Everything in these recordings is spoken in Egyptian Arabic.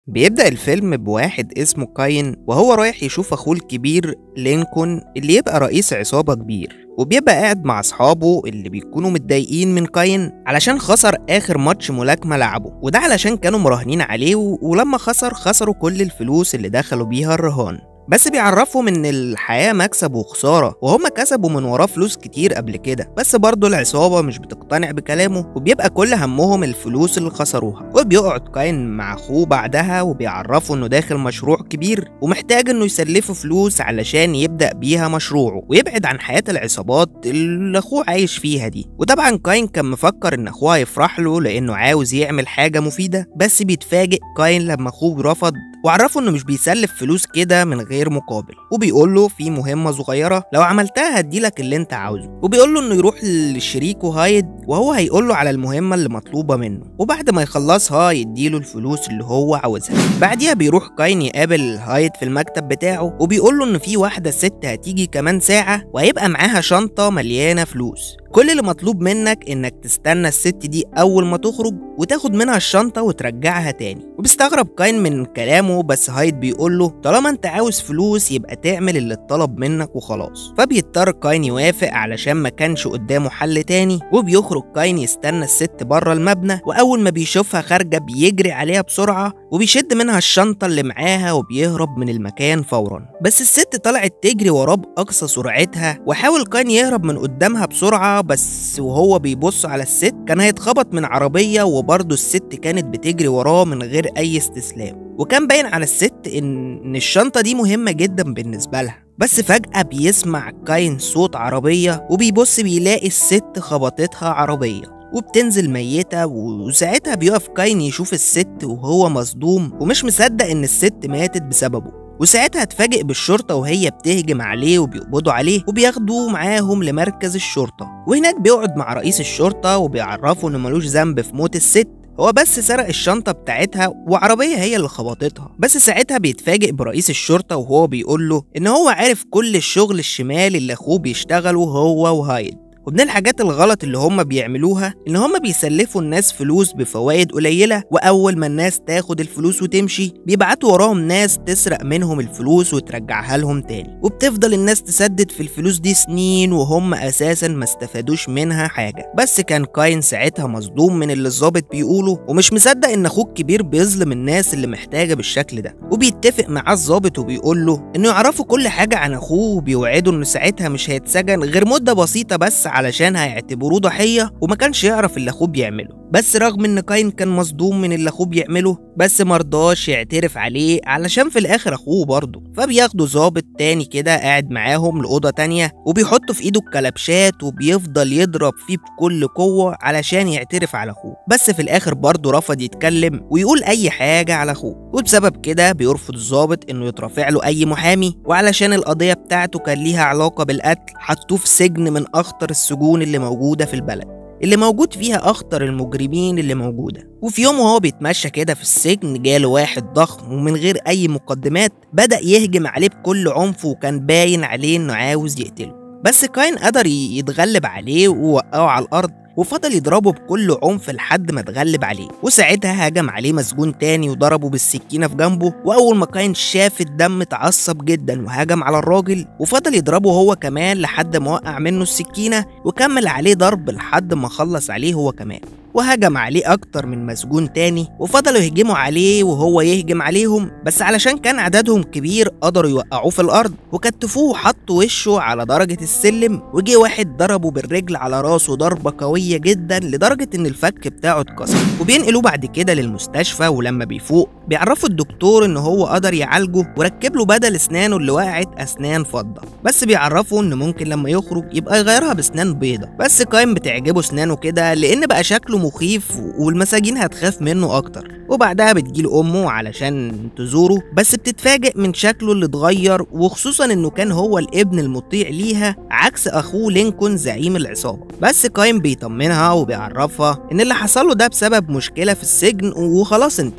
بيبدأ الفيلم بواحد اسمه كاين وهو رايح يشوف أخوه الكبير لينكولن اللي يبقى رئيس عصابة كبير وبيبقى قاعد مع أصحابه اللي بيكونوا متضايقين من كاين علشان خسر آخر ماتش ملاكمة لعبه وده علشان كانوا مراهنين عليه و- ولما خسر خسروا كل الفلوس اللي دخلوا بيها الرهان بس بيعرفهم ان الحياة مكسب وخسارة وهم كسبوا من وراه فلوس كتير قبل كده بس برضه العصابة مش بتقتنع بكلامه وبيبقى كل همهم الفلوس اللي خسروها وبيقعد كاين مع اخوه بعدها وبيعرفه انه داخل مشروع كبير ومحتاج انه يسلفه فلوس علشان يبدأ بيها مشروعه ويبعد عن حياة العصابات اللي اخوه عايش فيها دي وطبعا كاين كان مفكر ان اخوه هيفرح له لانه عاوز يعمل حاجة مفيدة بس بيتفاجئ كاين لما اخوه رفض وعرفه انه مش بيسلف فلوس كده من غير مقابل وبيقول له في مهمه صغيره لو عملتها هديلك اللي انت عاوزه وبيقول له انه يروح لشريكه هايد وهو هيقول له على المهمه اللي مطلوبه منه وبعد ما يخلصها يديله الفلوس اللي هو عاوزها بعديها بيروح كاين يقابل هايد في المكتب بتاعه وبيقول له ان في واحده ست هتيجي كمان ساعه وهيبقى معاها شنطه مليانه فلوس كل اللي مطلوب منك انك تستنى الست دي اول ما تخرج وتاخد منها الشنطة وترجعها تاني وبيستغرب كاين من كلامه بس هايد بيقول له طالما انت عاوز فلوس يبقى تعمل اللي اتطلب منك وخلاص فبيضطر كاين يوافق علشان ما كانش قدامه حل تاني وبيخرج كاين يستنى الست بره المبنى واول ما بيشوفها خارجة بيجري عليها بسرعة وبيشد منها الشنطة اللي معاها وبيهرب من المكان فورا بس الست طلعت تجري وراه بأقصى سرعتها وحاول كاين يهرب من قدامها بسرعة بس وهو بيبص على الست كان هيتخبط من عربية وبرضه الست كانت بتجري وراه من غير أي استسلام وكان باين على الست إن إن الشنطة دي مهمة جدا بالنسبة لها بس فجأة بيسمع كاين صوت عربية وبيبص بيلاقي الست خبطتها عربية وبتنزل ميتة وساعتها بيقف كاين يشوف الست وهو مصدوم ومش مصدق إن الست ماتت بسببه وساعتها اتفاجئ بالشرطة وهي بتهجم عليه وبيقبضوا عليه وبياخدوه معاهم لمركز الشرطة وهناك بيقعد مع رئيس الشرطة وبيعرفه إنه ملوش ذنب في موت الست هو بس سرق الشنطة بتاعتها وعربية هي اللي خبطتها بس ساعتها بيتفاجئ برئيس الشرطة وهو بيقول له إن هو عارف كل الشغل الشمال اللي أخوه بيشتغله هو وهايد ومن الحاجات الغلط اللي هم بيعملوها ان هم بيسلفوا الناس فلوس بفوائد قليله واول ما الناس تاخد الفلوس وتمشي بيبعتوا وراهم ناس تسرق منهم الفلوس وترجعها لهم تاني وبتفضل الناس تسدد في الفلوس دي سنين وهم اساسا ما استفادوش منها حاجه بس كان كاين ساعتها مصدوم من اللي الظابط بيقوله ومش مصدق ان اخوه الكبير بيظلم الناس اللي محتاجه بالشكل ده وبيتفق معاه الظابط وبيقول له انه يعرفوا كل حاجه عن اخوه وبيوعده انه ساعتها مش هيتسجن غير مده بسيطه بس علشان هيعتبروه ضحية وما كانش يعرف اللي أخوه بيعمله بس رغم إن كاين كان مصدوم من اللي أخوه بيعمله بس مرضاش يعترف عليه علشان في الآخر أخوه برضه فبياخدوا ظابط تاني كده قاعد معاهم لأوضة تانية وبيحطوا في إيده الكلبشات وبيفضل يضرب فيه بكل قوة علشان يعترف على أخوه بس في الآخر برضه رفض يتكلم ويقول أي حاجة على أخوه وبسبب كده بيرفض الظابط إنه يترافع له أي محامي وعلشان القضية بتاعته كان ليها علاقة بالقتل حطوه في سجن من أخطر السجون اللي موجودة في البلد اللي موجود فيها أخطر المجرمين اللي موجودة وفي يوم وهو بيتمشى كده في السجن جاله واحد ضخم ومن غير أي مقدمات بدأ يهجم عليه بكل عنف وكان باين عليه إنه عاوز يقتله بس كاين قدر يتغلب عليه ووقعه على الأرض وفضل يضربه بكل عنف لحد ما اتغلب عليه وساعتها هجم عليه مسجون تاني وضربه بالسكينة في جنبه وأول ما كاين شاف الدم اتعصب جدا وهجم على الراجل وفضل يضربه هو كمان لحد ما وقع منه السكينة وكمل عليه ضرب لحد ما خلص عليه هو كمان وهجم عليه أكتر من مسجون تاني وفضلوا يهجموا عليه وهو يهجم عليهم بس علشان كان عددهم كبير قدروا يوقعوه في الأرض وكتفوه وحطوا وشه على درجة السلم وجي واحد ضربه بالرجل على راسه ضربة قوية جدا لدرجة إن الفك بتاعه اتكسر وبينقلوه بعد كده للمستشفى ولما بيفوق بيعرفوا الدكتور إن هو قدر يعالجه وركب له بدل أسنانه اللي وقعت أسنان فضة بس بيعرفوا إن ممكن لما يخرج يبقى يغيرها بأسنان بيضة بس كاين بتعجبه أسنانه كده لأن بقى شكله مخيف والمساجين هتخاف منه اكتر وبعدها بتجيله امه علشان تزوره بس بتتفاجئ من شكله اللي اتغير وخصوصا انه كان هو الابن المطيع ليها عكس اخوه لينكولن زعيم العصابه بس كاين بيطمنها وبيعرفها ان اللي حصل له ده بسبب مشكله في السجن وخلاص انتهت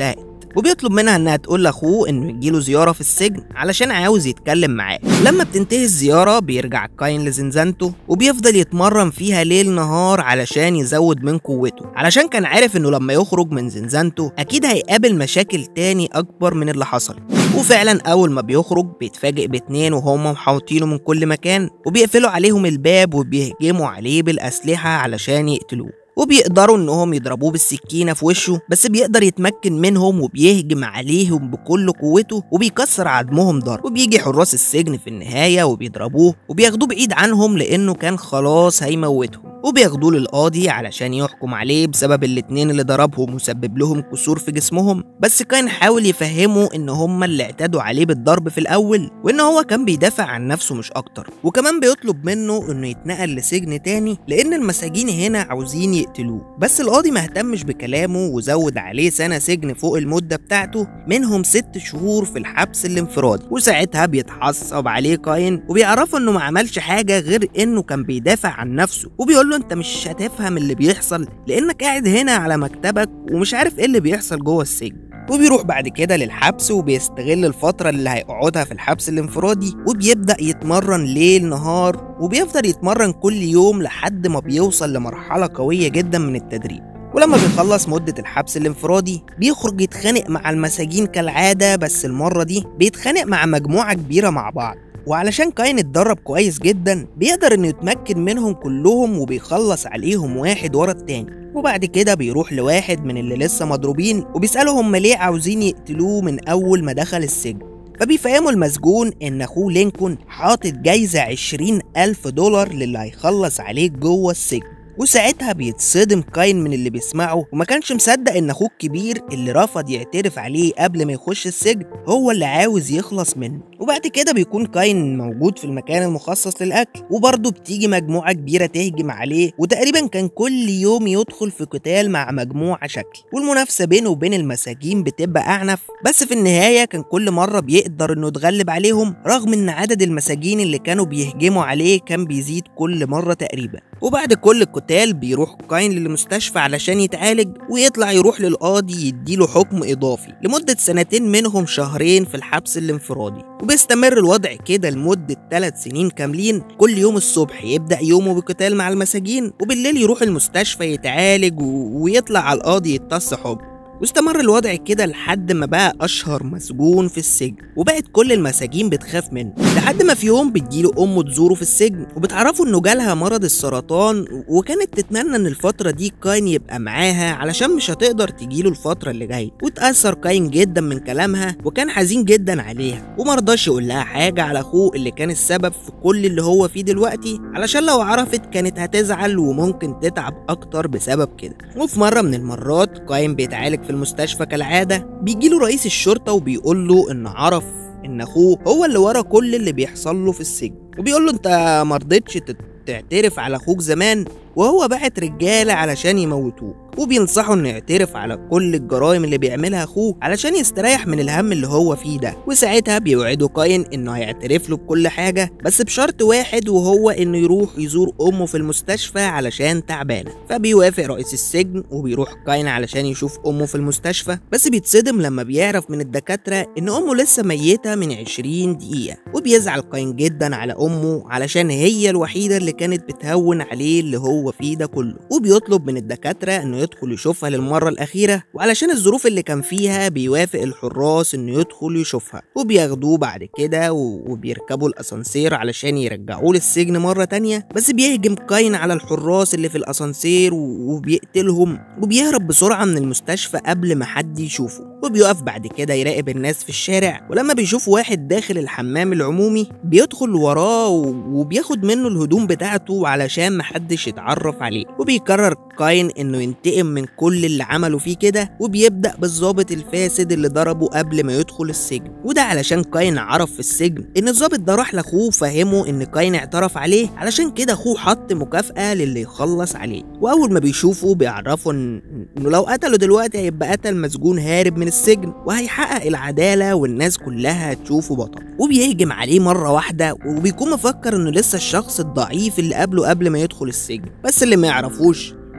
وبيطلب منها انها تقول لاخوه انه يجيله زياره في السجن علشان عاوز يتكلم معاه لما بتنتهي الزياره بيرجع كاين لزنزانته وبيفضل يتمرن فيها ليل نهار علشان يزود من قوته علشان كان عارف انه لما يخرج من زنزانته اكيد هيقابل مشاكل تاني اكبر من اللي حصل وفعلا اول ما بيخرج بيتفاجئ باتنين وهم محاوطينه من كل مكان وبيقفلوا عليهم الباب وبيهجموا عليه بالاسلحه علشان يقتلوه وبيقدروا انهم يضربوه بالسكينه في وشه بس بيقدر يتمكن منهم وبيهجم عليهم بكل قوته وبيكسر عظمهم ضرب وبيجي حراس السجن في النهايه وبيضربوه وبياخدوه بعيد عنهم لانه كان خلاص هيموتهم وبياخدوه للقاضي علشان يحكم عليه بسبب الاتنين اللي ضربهم وسبب لهم كسور في جسمهم بس كان حاول يفهمه ان هما اللي اعتدوا عليه بالضرب في الاول وان هو كان بيدافع عن نفسه مش اكتر وكمان بيطلب منه انه يتنقل لسجن تاني لان المساجين هنا عاوزين يقتلوه بس القاضي ما اهتمش بكلامه وزود عليه سنه سجن فوق المده بتاعته منهم ست شهور في الحبس الانفرادي وساعتها بيتحصب عليه كاين وبيعرفه انه ما عملش حاجه غير انه كان بيدافع عن نفسه وبيقول له انت مش هتفهم اللي بيحصل لانك قاعد هنا على مكتبك ومش عارف ايه اللي بيحصل جوه السجن وبيروح بعد كده للحبس وبيستغل الفترة اللي هيقعدها في الحبس الانفرادي وبيبدأ يتمرن ليل نهار وبيفضل يتمرن كل يوم لحد ما بيوصل لمرحلة قوية جدا من التدريب ولما بيخلص مدة الحبس الانفرادي بيخرج يتخانق مع المساجين كالعادة بس المرة دي بيتخانق مع مجموعة كبيرة مع بعض وعلشان كاين اتدرب كويس جدا بيقدر انه يتمكن منهم كلهم وبيخلص عليهم واحد ورا التاني وبعد كده بيروح لواحد من اللي لسه مضروبين وبيسأله هم ليه عاوزين يقتلوه من أول ما دخل السجن فبيفهموا المسجون إن أخوه لينكولن حاطط جايزة عشرين ألف دولار للي هيخلص عليه جوه السجن وساعتها بيتصدم كاين من اللي بيسمعه وما كانش مصدق ان اخوه الكبير اللي رفض يعترف عليه قبل ما يخش السجن هو اللي عاوز يخلص منه وبعد كده بيكون كاين موجود في المكان المخصص للاكل وبرضه بتيجي مجموعه كبيره تهجم عليه وتقريبا كان كل يوم يدخل في قتال مع مجموعه شكل والمنافسه بينه وبين المساجين بتبقى اعنف بس في النهايه كان كل مره بيقدر انه يتغلب عليهم رغم ان عدد المساجين اللي كانوا بيهجموا عليه كان بيزيد كل مره تقريبا وبعد كل القتال بيروح كاين للمستشفى علشان يتعالج ويطلع يروح للقاضي يديله حكم إضافي لمدة سنتين منهم شهرين في الحبس الانفرادي وبيستمر الوضع كده لمدة 3 سنين كاملين كل يوم الصبح يبدأ يومه بقتال مع المساجين وبالليل يروح المستشفى يتعالج و... ويطلع على القاضي يتص حكم واستمر الوضع كده لحد ما بقى اشهر مسجون في السجن وبقت كل المساجين بتخاف منه لحد ما في يوم بتجيله امه تزوره في السجن وبتعرفه انه جالها مرض السرطان وكانت تتمنى ان الفتره دي كاين يبقى معاها علشان مش هتقدر تجيله الفتره اللي جايه وتاثر كاين جدا من كلامها وكان حزين جدا عليها ومرضاش يقول لها حاجه على اخوه اللي كان السبب في كل اللي هو فيه دلوقتي علشان لو عرفت كانت هتزعل وممكن تتعب اكتر بسبب كده وفي مره من المرات كاين بيتعالج في المستشفى كالعادة بيجيله رئيس الشرطة وبيقول له إنه عرف إن أخوه هو اللي ورا كل اللي بيحصل له في السجن وبيقول له أنت مرضتش تعترف على أخوك زمان وهو بعت رجالة علشان يموتوه وبينصحه انه يعترف على كل الجرائم اللي بيعملها اخوه علشان يستريح من الهم اللي هو فيه ده وساعتها بيوعده كاين انه هيعترف له بكل حاجه بس بشرط واحد وهو انه يروح يزور امه في المستشفى علشان تعبانه فبيوافق رئيس السجن وبيروح كاين علشان يشوف امه في المستشفى بس بيتصدم لما بيعرف من الدكاتره ان امه لسه ميته من 20 دقيقه وبيزعل كاين جدا على امه علشان هي الوحيده اللي كانت بتهون عليه اللي هو فيه ده كله وبيطلب من الدكاتره انه يدخل يشوفها للمرة الأخيرة وعلشان الظروف اللي كان فيها بيوافق الحراس إنه يدخل يشوفها وبياخدوه بعد كده وبيركبوا الأسانسير علشان يرجعوه للسجن مرة تانية بس بيهجم كاين على الحراس اللي في الأسانسير وبيقتلهم وبيهرب بسرعة من المستشفى قبل ما حد يشوفه وبيقف بعد كده يراقب الناس في الشارع ولما بيشوف واحد داخل الحمام العمومي بيدخل وراه وبياخد منه الهدوم بتاعته علشان محدش يتعرف عليه وبيقرر كاين انه ينتقم من كل اللي عملوا فيه كده وبيبدا بالظابط الفاسد اللي ضربه قبل ما يدخل السجن وده علشان كاين عرف في السجن ان الظابط ده راح لاخوه وفهمه ان كاين اعترف عليه علشان كده اخوه حط مكافاه للي يخلص عليه واول ما بيشوفه بيعرفوا ان انه لو قتله دلوقتي هيبقى قتل مسجون هارب من السجن وهيحقق العداله والناس كلها هتشوفه بطل وبيهجم عليه مره واحده وبيكون مفكر انه لسه الشخص الضعيف اللي قابله قبل ما يدخل السجن بس اللي ما يعرفوش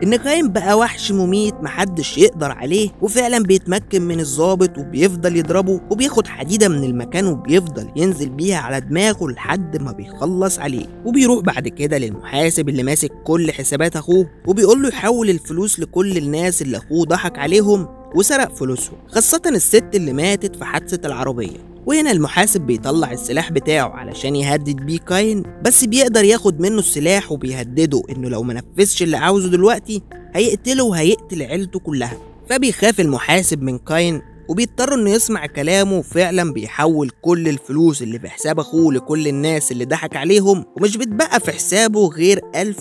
إن كاين بقى وحش مميت محدش يقدر عليه وفعلا بيتمكن من الظابط وبيفضل يضربه وبياخد حديدة من المكان وبيفضل ينزل بيها على دماغه لحد ما بيخلص عليه وبيروح بعد كده للمحاسب اللي ماسك كل حسابات أخوه وبيقول له يحول الفلوس لكل الناس اللي أخوه ضحك عليهم وسرق فلوسهم خاصة الست اللي ماتت في حادثة العربية وهنا المحاسب بيطلع السلاح بتاعه علشان يهدد بيه كاين بس بيقدر ياخد منه السلاح وبيهدده انه لو ما نفذش اللي عاوزه دلوقتي هيقتله وهيقتل عيلته كلها فبيخاف المحاسب من كاين وبيضطر انه يسمع كلامه وفعلا بيحول كل الفلوس اللي في حساب اخوه لكل الناس اللي ضحك عليهم ومش بتبقى في حسابه غير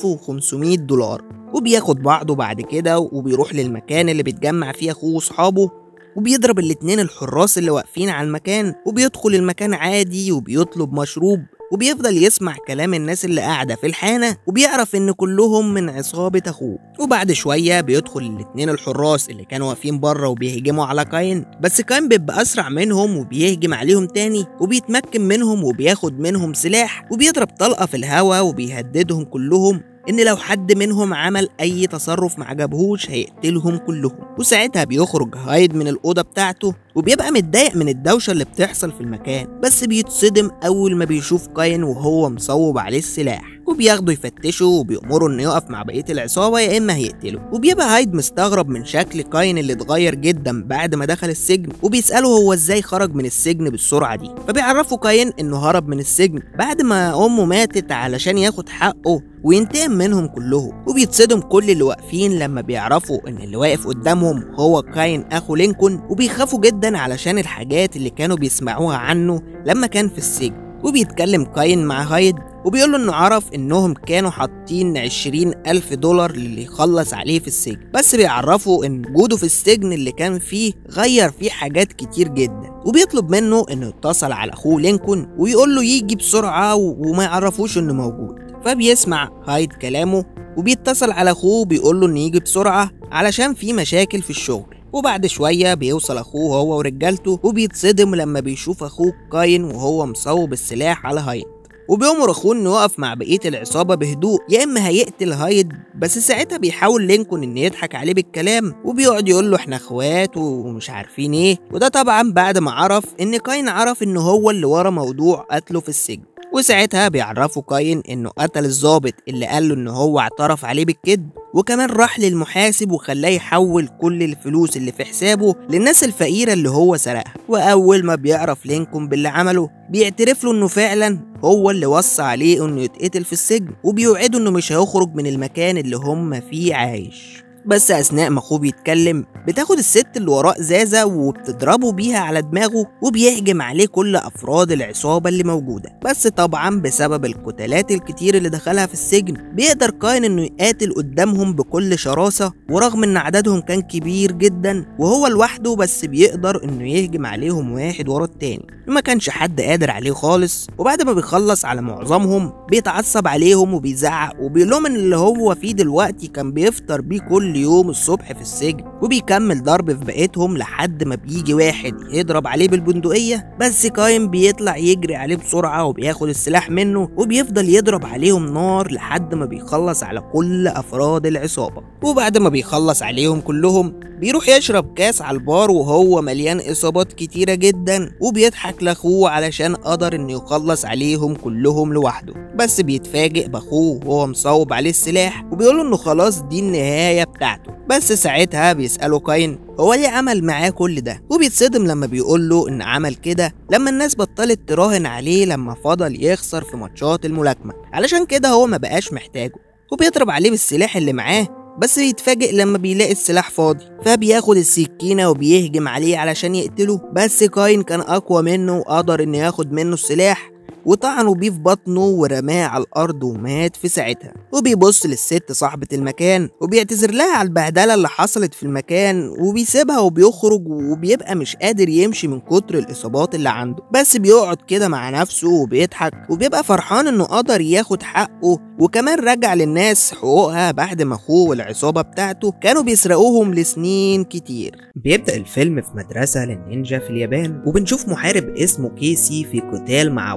1500 دولار وبياخد بعضه بعد كده وبيروح للمكان اللي بيتجمع فيه اخوه واصحابه وبيضرب الاتنين الحراس اللي واقفين على المكان وبيدخل المكان عادي وبيطلب مشروب وبيفضل يسمع كلام الناس اللي قاعدة في الحانة وبيعرف إن كلهم من عصابة أخوه وبعد شوية بيدخل الاتنين الحراس اللي كانوا واقفين بره وبيهجموا على كاين بس كاين بيبقى أسرع منهم وبيهجم عليهم تاني وبيتمكن منهم وبياخد منهم سلاح وبيضرب طلقة في الهوا وبيهددهم كلهم ان لو حد منهم عمل اي تصرف ما عجبهوش هيقتلهم كلهم وساعتها بيخرج هايد من الاوضه بتاعته وبيبقى متضايق من الدوشه اللي بتحصل في المكان بس بيتصدم اول ما بيشوف كاين وهو مصوب عليه السلاح وبياخده يفتشه وبيأمره انه يقف مع بقيه العصابه يا اما هيقتله وبيبقى هايد مستغرب من شكل كاين اللي اتغير جدا بعد ما دخل السجن وبيساله هو ازاي خرج من السجن بالسرعه دي فبيعرفوا كاين انه هرب من السجن بعد ما امه ماتت علشان ياخد حقه وينتقم منهم كلهم وبيتصدم كل اللي واقفين لما بيعرفوا ان اللي واقف قدامهم هو كاين اخو لينكولن وبيخافوا جدا علشان الحاجات اللي كانوا بيسمعوها عنه لما كان في السجن وبيتكلم كاين مع هايد وبيقول له انه عرف انهم كانوا حاطين عشرين الف دولار للي يخلص عليه في السجن بس بيعرفوا ان وجوده في السجن اللي كان فيه غير فيه حاجات كتير جدا وبيطلب منه انه يتصل على اخوه لينكولن ويقول له يجي بسرعة وما يعرفوش انه موجود فبيسمع هايد كلامه وبيتصل على اخوه بيقول له انه يجي بسرعة علشان في مشاكل في الشغل وبعد شوية بيوصل أخوه هو ورجالته وبيتصدم لما بيشوف أخوه كاين وهو مصوب السلاح على هايد وبيأمر أخوه إنه يقف مع بقية العصابة بهدوء يا إما هيقتل هايد بس ساعتها بيحاول لينكولن إن يضحك عليه بالكلام وبيقعد يقول له إحنا إخوات ومش عارفين إيه وده طبعا بعد ما عرف إن كاين عرف إن هو اللي ورا موضوع قتله في السجن وساعتها بيعرفوا كاين انه قتل الظابط اللي قال له ان هو اعترف عليه بالكذب وكمان راح للمحاسب وخلاه يحول كل الفلوس اللي في حسابه للناس الفقيرة اللي هو سرقها وأول ما بيعرف لينكولن باللي عمله بيعترف له إنه فعلا هو اللي وصى عليه إنه يتقتل في السجن وبيوعده إنه مش هيخرج من المكان اللي هم فيه عايش بس أثناء ما أخوه بيتكلم بتاخد الست اللي وراه إزازة وبتضربه بيها على دماغه وبيهجم عليه كل أفراد العصابة اللي موجودة بس طبعا بسبب القتالات الكتير اللي دخلها في السجن بيقدر كاين إنه يقاتل قدامهم بكل شراسة ورغم إن عددهم كان كبير جدا وهو لوحده بس بيقدر إنه يهجم عليهم واحد ورا التاني ما كانش حد قادر عليه خالص وبعد ما بيخلص على معظمهم بيتعصب عليهم وبيزعق وبيقول لهم ان اللي هو فيه دلوقتي كان بيفطر بيه كل يوم الصبح في السجن وبيكمل ضرب في بقيتهم لحد ما بيجي واحد يضرب عليه بالبندقية بس كاين بيطلع يجري عليه بسرعة وبياخد السلاح منه وبيفضل يضرب عليهم نار لحد ما بيخلص على كل أفراد العصابة وبعد ما بيخلص عليهم كلهم بيروح يشرب كاس على البار وهو مليان إصابات كتيرة جدا وبيضحك لأخوه علشان قدر إنه يخلص عليهم كلهم لوحده بس بيتفاجئ بأخوه وهو مصوب عليه السلاح وبيقوله إنه خلاص دي النهاية بتاعته بس ساعتها بيسأله كاين هو ليه عمل معاه كل ده وبيتصدم لما بيقول له ان عمل كده لما الناس بطلت تراهن عليه لما فضل يخسر في ماتشات الملاكمه علشان كده هو ما بقاش محتاجه وبيضرب عليه بالسلاح اللي معاه بس بيتفاجئ لما بيلاقي السلاح فاضي فبياخد السكينة وبيهجم عليه علشان يقتله بس كاين كان أقوى منه وقدر إنه ياخد منه السلاح وطعنوا بيه في بطنه ورماه على الأرض ومات في ساعتها وبيبص للست صاحبة المكان وبيعتذر لها على البهدلة اللي حصلت في المكان وبيسيبها وبيخرج وبيبقى مش قادر يمشي من كتر الإصابات اللي عنده بس بيقعد كده مع نفسه وبيضحك وبيبقى فرحان إنه قدر ياخد حقه وكمان رجع للناس حقوقها بعد ما أخوه والعصابة بتاعته كانوا بيسرقوهم لسنين كتير بيبدأ الفيلم في مدرسة للنينجا في اليابان وبنشوف محارب اسمه كيسي في قتال مع واحدة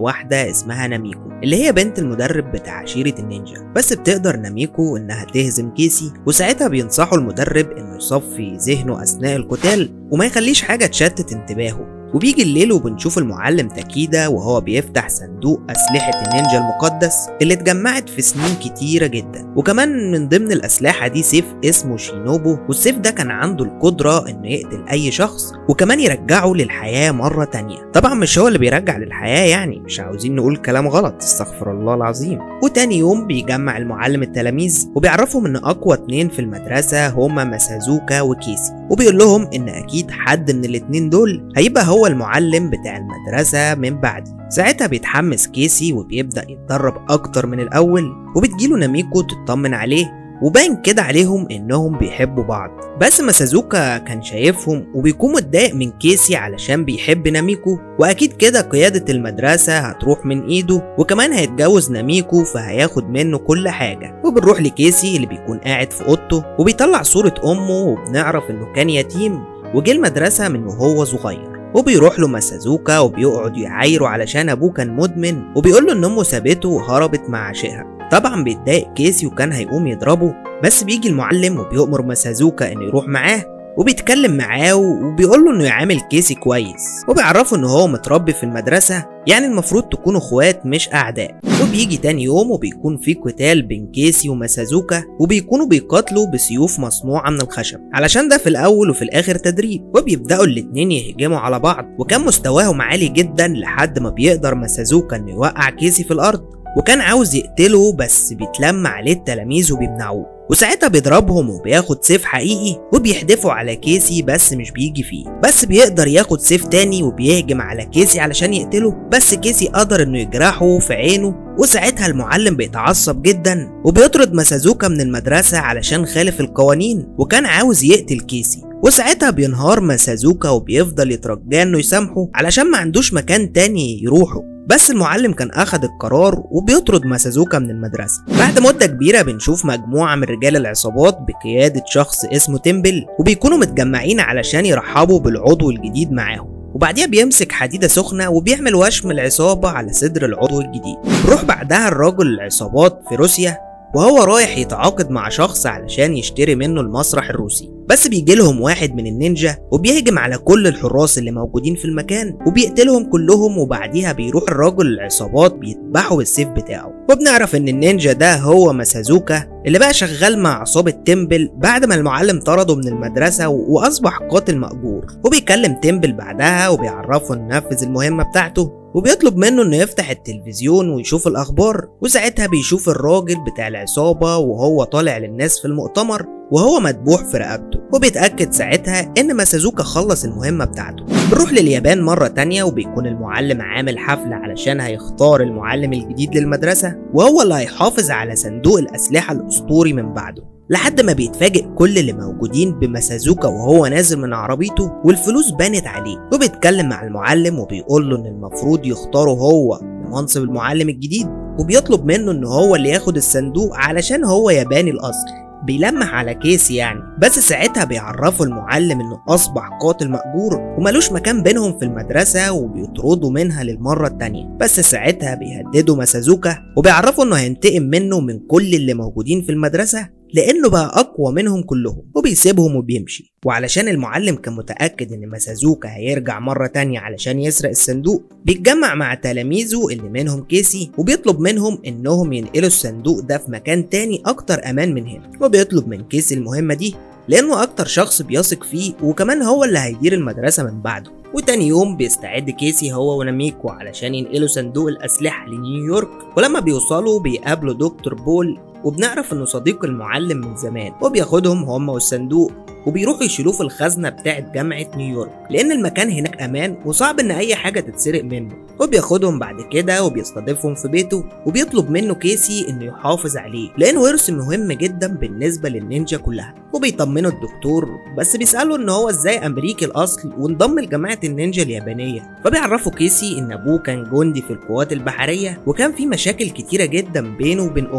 واحدة اسمها ناميكو اللي هي بنت المدرب بتاع عشيرة النينجا بس بتقدر ناميكو إنها تهزم كيسي وساعتها بينصحوا المدرب إنه يصفي ذهنه أثناء القتال وما يخليش حاجة تشتت انتباهه وبيجي الليل وبنشوف المعلم تاكيدا وهو بيفتح صندوق أسلحة النينجا المقدس اللي اتجمعت في سنين كتيرة جدا وكمان من ضمن الأسلحة دي سيف اسمه شينوبو والسيف ده كان عنده القدرة إنه يقتل أي شخص وكمان يرجعه للحياة مرة تانية طبعا مش هو اللي بيرجع للحياة يعني مش عاوزين نقول كلام غلط استغفر الله العظيم وتاني يوم بيجمع المعلم التلاميذ وبيعرفهم إن أقوى اتنين في المدرسة هما مسازوكا وكيسي وبيقول لهم إن أكيد حد من الاتنين دول هيبقى هو المعلم بتاع المدرسة من بعدي ساعتها بيتحمس كيسي وبيبدأ يتدرب أكتر من الأول وبتجيله ناميكو تطمن عليه وباين كده عليهم انهم بيحبوا بعض بس مسازوكا كان شايفهم وبيكون متضايق من كيسي علشان بيحب ناميكو واكيد كده قيادة المدرسة هتروح من ايده وكمان هيتجوز ناميكو فهياخد منه كل حاجة وبنروح لكيسي اللي بيكون قاعد في اوضته وبيطلع صورة امه وبنعرف انه كان يتيم وجه المدرسة من وهو صغير وبيروح له مسازوكا وبيقعد يعايره علشان ابوه كان مدمن وبيقول له ان امه سابته وهربت مع عشقها طبعا بيتضايق كيسي وكان هيقوم يضربه بس بيجي المعلم وبيأمر مسازوكا انه يروح معاه وبيتكلم معاه وبيقول له انه يعامل كيسي كويس وبيعرفه ان هو متربي في المدرسة يعني المفروض تكونوا اخوات مش اعداء وبيجي تاني يوم وبيكون في قتال بين كيسي ومسازوكا وبيكونوا بيقاتلوا بسيوف مصنوعة من الخشب علشان ده في الاول وفي الاخر تدريب وبيبدأوا الاتنين يهجموا على بعض وكان مستواهم عالي جدا لحد ما بيقدر مسازوكا انه يوقع كيسي في الارض وكان عاوز يقتله بس بيتلم عليه التلاميذ وبيمنعوه وساعتها بيضربهم وبياخد سيف حقيقي وبيحدفوا على كيسي بس مش بيجي فيه بس بيقدر ياخد سيف تاني وبيهجم على كيسي علشان يقتله بس كيسي قدر انه يجرحه في عينه وساعتها المعلم بيتعصب جدا وبيطرد مسازوكا من المدرسة علشان خالف القوانين وكان عاوز يقتل كيسي وساعتها بينهار مسازوكا وبيفضل يترجاه انه يسامحه علشان ما عندوش مكان تاني يروحه بس المعلم كان أخد القرار وبيطرد مسازوكا من المدرسة بعد مدة كبيرة بنشوف مجموعة من رجال العصابات بقيادة شخص اسمه تيمبل وبيكونوا متجمعين علشان يرحبوا بالعضو الجديد معاهم وبعديها بيمسك حديدة سخنة وبيعمل وشم العصابة على صدر العضو الجديد روح بعدها الرجل العصابات في روسيا وهو رايح يتعاقد مع شخص علشان يشتري منه المسرح الروسي بس بيجي لهم واحد من النينجا وبيهجم على كل الحراس اللي موجودين في المكان وبيقتلهم كلهم وبعديها بيروح الراجل العصابات بيذبحه بالسيف بتاعه وبنعرف ان النينجا ده هو مسازوكا اللي بقى شغال مع عصابة تيمبل بعد ما المعلم طرده من المدرسة وأصبح قاتل مأجور وبيكلم تيمبل بعدها وبيعرفه إنه نفذ المهمة بتاعته وبيطلب منه انه يفتح التلفزيون ويشوف الاخبار وساعتها بيشوف الراجل بتاع العصابة وهو طالع للناس في المؤتمر وهو مدبوح في رقبته وبيتأكد ساعتها ان مسازوكا خلص المهمة بتاعته بنروح لليابان مرة تانية وبيكون المعلم عامل حفلة علشان هيختار المعلم الجديد للمدرسة وهو اللي هيحافظ على صندوق الأسلحة الأسطوري من بعده لحد ما بيتفاجئ كل اللي موجودين بمسازوكا وهو نازل من عربيته والفلوس بانت عليه وبيتكلم مع المعلم وبيقول له ان المفروض يختاره هو لمنصب المعلم الجديد وبيطلب منه ان هو اللي ياخد الصندوق علشان هو ياباني الاصل بيلمح على كيسي يعني بس ساعتها بيعرفوا المعلم انه اصبح قاتل مأجور وملوش مكان بينهم في المدرسة وبيطردوا منها للمرة التانية بس ساعتها بيهددوا مسازوكا وبيعرفوا انه هينتقم منه من كل اللي موجودين في المدرسة لانه بقى اقوى منهم كلهم وبيسيبهم وبيمشي وعلشان المعلم كان متاكد ان مسازوكا هيرجع مره تانية علشان يسرق الصندوق بيتجمع مع تلاميذه اللي منهم كيسي وبيطلب منهم انهم ينقلوا الصندوق ده في مكان تاني اكتر امان من هنا وبيطلب من كيسي المهمه دي لانه اكتر شخص بيثق فيه وكمان هو اللي هيدير المدرسه من بعده وتاني يوم بيستعد كيسي هو وناميكو علشان ينقلوا صندوق الأسلحة لنيويورك ولما بيوصلوا بيقابلوا دكتور بول وبنعرف انه صديق المعلم من زمان وبياخدهم هم والصندوق وبيروحوا يشيلوه في الخزنه بتاعه جامعه نيويورك لان المكان هناك امان وصعب ان اي حاجه تتسرق منه وبياخدهم بعد كده وبيستضيفهم في بيته وبيطلب منه كيسي انه يحافظ عليه لانه ورث مهم جدا بالنسبه للنينجا كلها وبيطمنوا الدكتور بس بيسالوا ان هو ازاي امريكي الاصل وانضم لجماعه النينجا اليابانيه فبيعرفوا كيسي ان ابوه كان جندي في القوات البحريه وكان في مشاكل كتيره جدا بينه وبين امه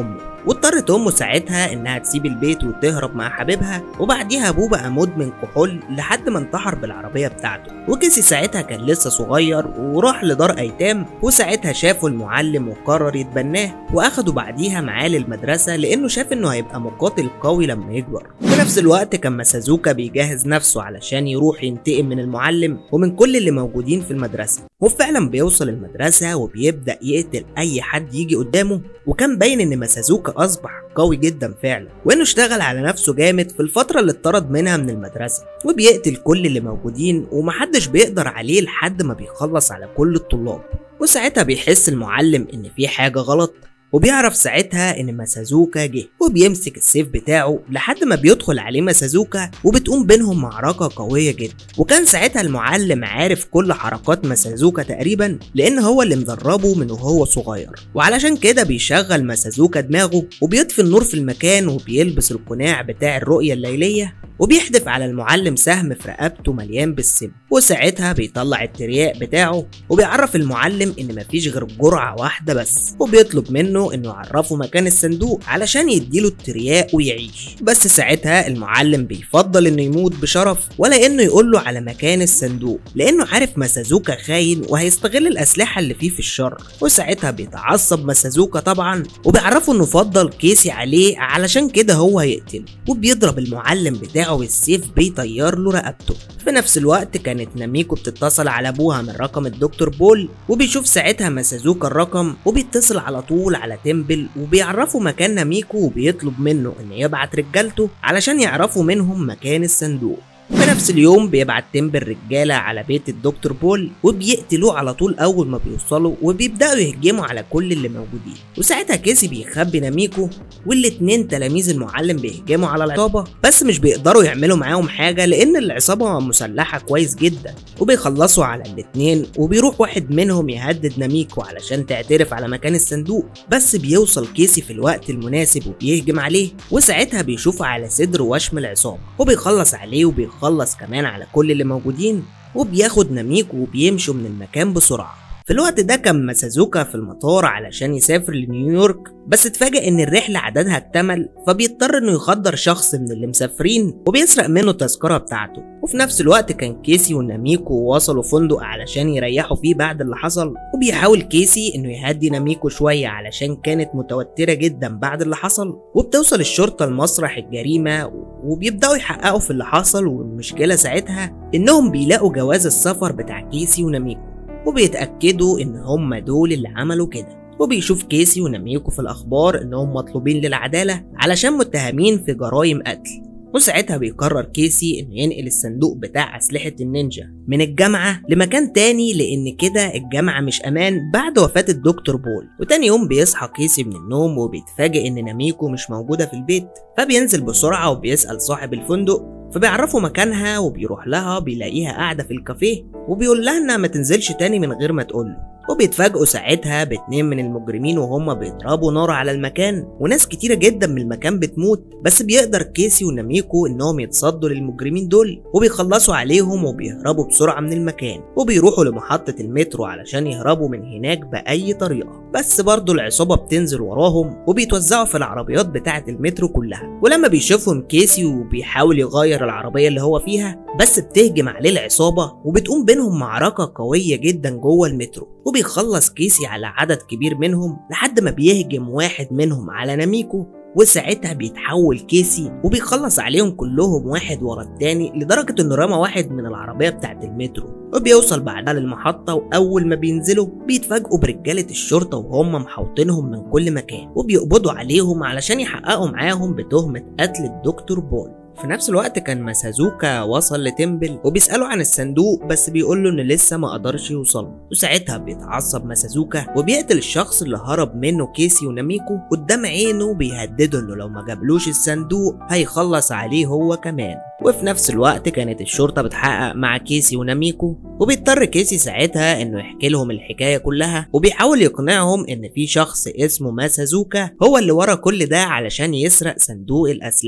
واضطرت امه ساعتها انها تسيب البيت وتهرب مع حبيبها وبعديها ابوه بقى مدمن كحول لحد ما انتحر بالعربيه بتاعته وكيسي ساعتها كان لسه صغير وراح لدار ايتام وساعتها شافه المعلم وقرر يتبناه واخده بعديها معاه للمدرسه لانه شاف انه هيبقى مقاتل قوي لما يكبر في نفس الوقت كان مسازوكا بيجهز نفسه علشان يروح ينتقم من المعلم ومن كل اللي موجودين في المدرسه وفعلا بيوصل المدرسه وبيبدا يقتل اي حد يجي قدامه وكان باين ان مسازوكا اصبح قوي جدا فعلا وانه اشتغل على نفسه جامد في الفتره اللي اتطرد منها من المدرسه وبيقتل كل اللي موجودين ومحدش بيقدر عليه لحد ما بيخلص على كل الطلاب وساعتها بيحس المعلم ان في حاجه غلط وبيعرف ساعتها ان مسازوكا جه وبيمسك السيف بتاعه لحد ما بيدخل عليه مسازوكا وبتقوم بينهم معركة قوية جدا وكان ساعتها المعلم عارف كل حركات مسازوكا تقريبا لان هو اللي مدربه من وهو صغير وعلشان كده بيشغل مسازوكا دماغه وبيطفي النور في المكان وبيلبس القناع بتاع الرؤية الليلية وبيحدف على المعلم سهم في رقبته مليان بالسم وساعتها بيطلع الترياق بتاعه وبيعرف المعلم ان مفيش غير جرعة واحدة بس وبيطلب منه انه يعرفه مكان الصندوق علشان يديله الترياق ويعيش بس ساعتها المعلم بيفضل انه يموت بشرف ولا انه يقول له على مكان الصندوق لانه عارف مسازوكا خاين وهيستغل الاسلحة اللي فيه في الشر وساعتها بيتعصب مسازوكا طبعا وبيعرفه انه فضل كيسي عليه علشان كده هو هيقتله وبيضرب المعلم بتاعه بالسيف بيطير له رقبته في نفس الوقت كانت ناميكو بتتصل على ابوها من رقم الدكتور بول وبيشوف ساعتها مسازوكا الرقم وبيتصل على طول على تمبل وبيعرفوا مكان ناميكو وبيطلب منه ان يبعت رجالته علشان يعرفوا منهم مكان الصندوق في نفس اليوم بيبعت تمبل رجالة على بيت الدكتور بول وبيقتلوه على طول أول ما بيوصلوا وبيبدأوا يهجموا على كل اللي موجودين وساعتها كيسي بيخبي ناميكو والاتنين تلاميذ المعلم بيهجموا على العصابة بس مش بيقدروا يعملوا معاهم حاجة لأن العصابة مسلحة كويس جدا وبيخلصوا على الاتنين وبيروح واحد منهم يهدد ناميكو علشان تعترف على مكان الصندوق بس بيوصل كيسي في الوقت المناسب وبيهجم عليه وساعتها بيشوف على صدر وشم العصابة وبيخلص عليه وبيخلص كمان على كل اللي موجودين وبياخد ناميكو وبيمشوا من المكان بسرعة في الوقت ده كان مسازوكا في المطار علشان يسافر لنيويورك بس اتفاجئ ان الرحلة عددها اكتمل فبيضطر انه يخدر شخص من اللي مسافرين وبيسرق منه التذكرة بتاعته وفي نفس الوقت كان كيسي وناميكو وصلوا فندق علشان يريحوا فيه بعد اللي حصل وبيحاول كيسي انه يهدي ناميكو شوية علشان كانت متوترة جدا بعد اللي حصل وبتوصل الشرطة لمسرح الجريمة وبيبدأوا يحققوا في اللي حصل والمشكلة ساعتها انهم بيلاقوا جواز السفر بتاع كيسي وناميكو وبيتأكدوا إن هم دول اللي عملوا كده وبيشوف كيسي وناميكو في الأخبار إنهم مطلوبين للعدالة علشان متهمين في جرائم قتل وساعتها بيقرر كيسي إنه ينقل الصندوق بتاع أسلحة النينجا من الجامعة لمكان تاني لأن كده الجامعة مش أمان بعد وفاة الدكتور بول وتاني يوم بيصحى كيسي من النوم وبيتفاجئ إن ناميكو مش موجودة في البيت فبينزل بسرعة وبيسأل صاحب الفندق فبيعرفوا مكانها وبيروح لها بيلاقيها قاعدة في الكافيه وبيقول لها انها ما تنزلش تاني من غير ما تقوله وبيتفاجئوا ساعتها باتنين من المجرمين وهم بيضربوا نار على المكان وناس كتيرة جدا من المكان بتموت بس بيقدر كيسي وناميكو انهم يتصدوا للمجرمين دول وبيخلصوا عليهم وبيهربوا بسرعة من المكان وبيروحوا لمحطة المترو علشان يهربوا من هناك بأي طريقة بس برضه العصابة بتنزل وراهم وبيتوزعوا في العربيات بتاعة المترو كلها ولما بيشوفهم كيسي وبيحاول يغير العربية اللي هو فيها بس بتهجم عليه العصابة وبتقوم بينهم معركة قوية جدا جوه المترو وبيخلص كيسي على عدد كبير منهم لحد ما بيهجم واحد منهم على ناميكو وساعتها بيتحول كيسي وبيخلص عليهم كلهم واحد ورا التاني لدرجة انه رمى واحد من العربية بتاعت المترو وبيوصل بعدها للمحطة وأول ما بينزلوا بيتفاجئوا برجالة الشرطة وهم محوطينهم من كل مكان وبيقبضوا عليهم علشان يحققوا معاهم بتهمة قتل الدكتور بول في نفس الوقت كان مسازوكا وصل لتمبل وبيسأله عن الصندوق بس بيقول له ان لسه ما قدرش يوصل وساعتها بيتعصب مسازوكا وبيقتل الشخص اللي هرب منه كيسي وناميكو قدام عينه بيهدده انه لو ما جابلوش الصندوق هيخلص عليه هو كمان وفي نفس الوقت كانت الشرطة بتحقق مع كيسي وناميكو وبيضطر كيسي ساعتها انه يحكي لهم الحكاية كلها وبيحاول يقنعهم ان في شخص اسمه ماسازوكا هو اللي ورا كل ده علشان يسرق صندوق الأسلحة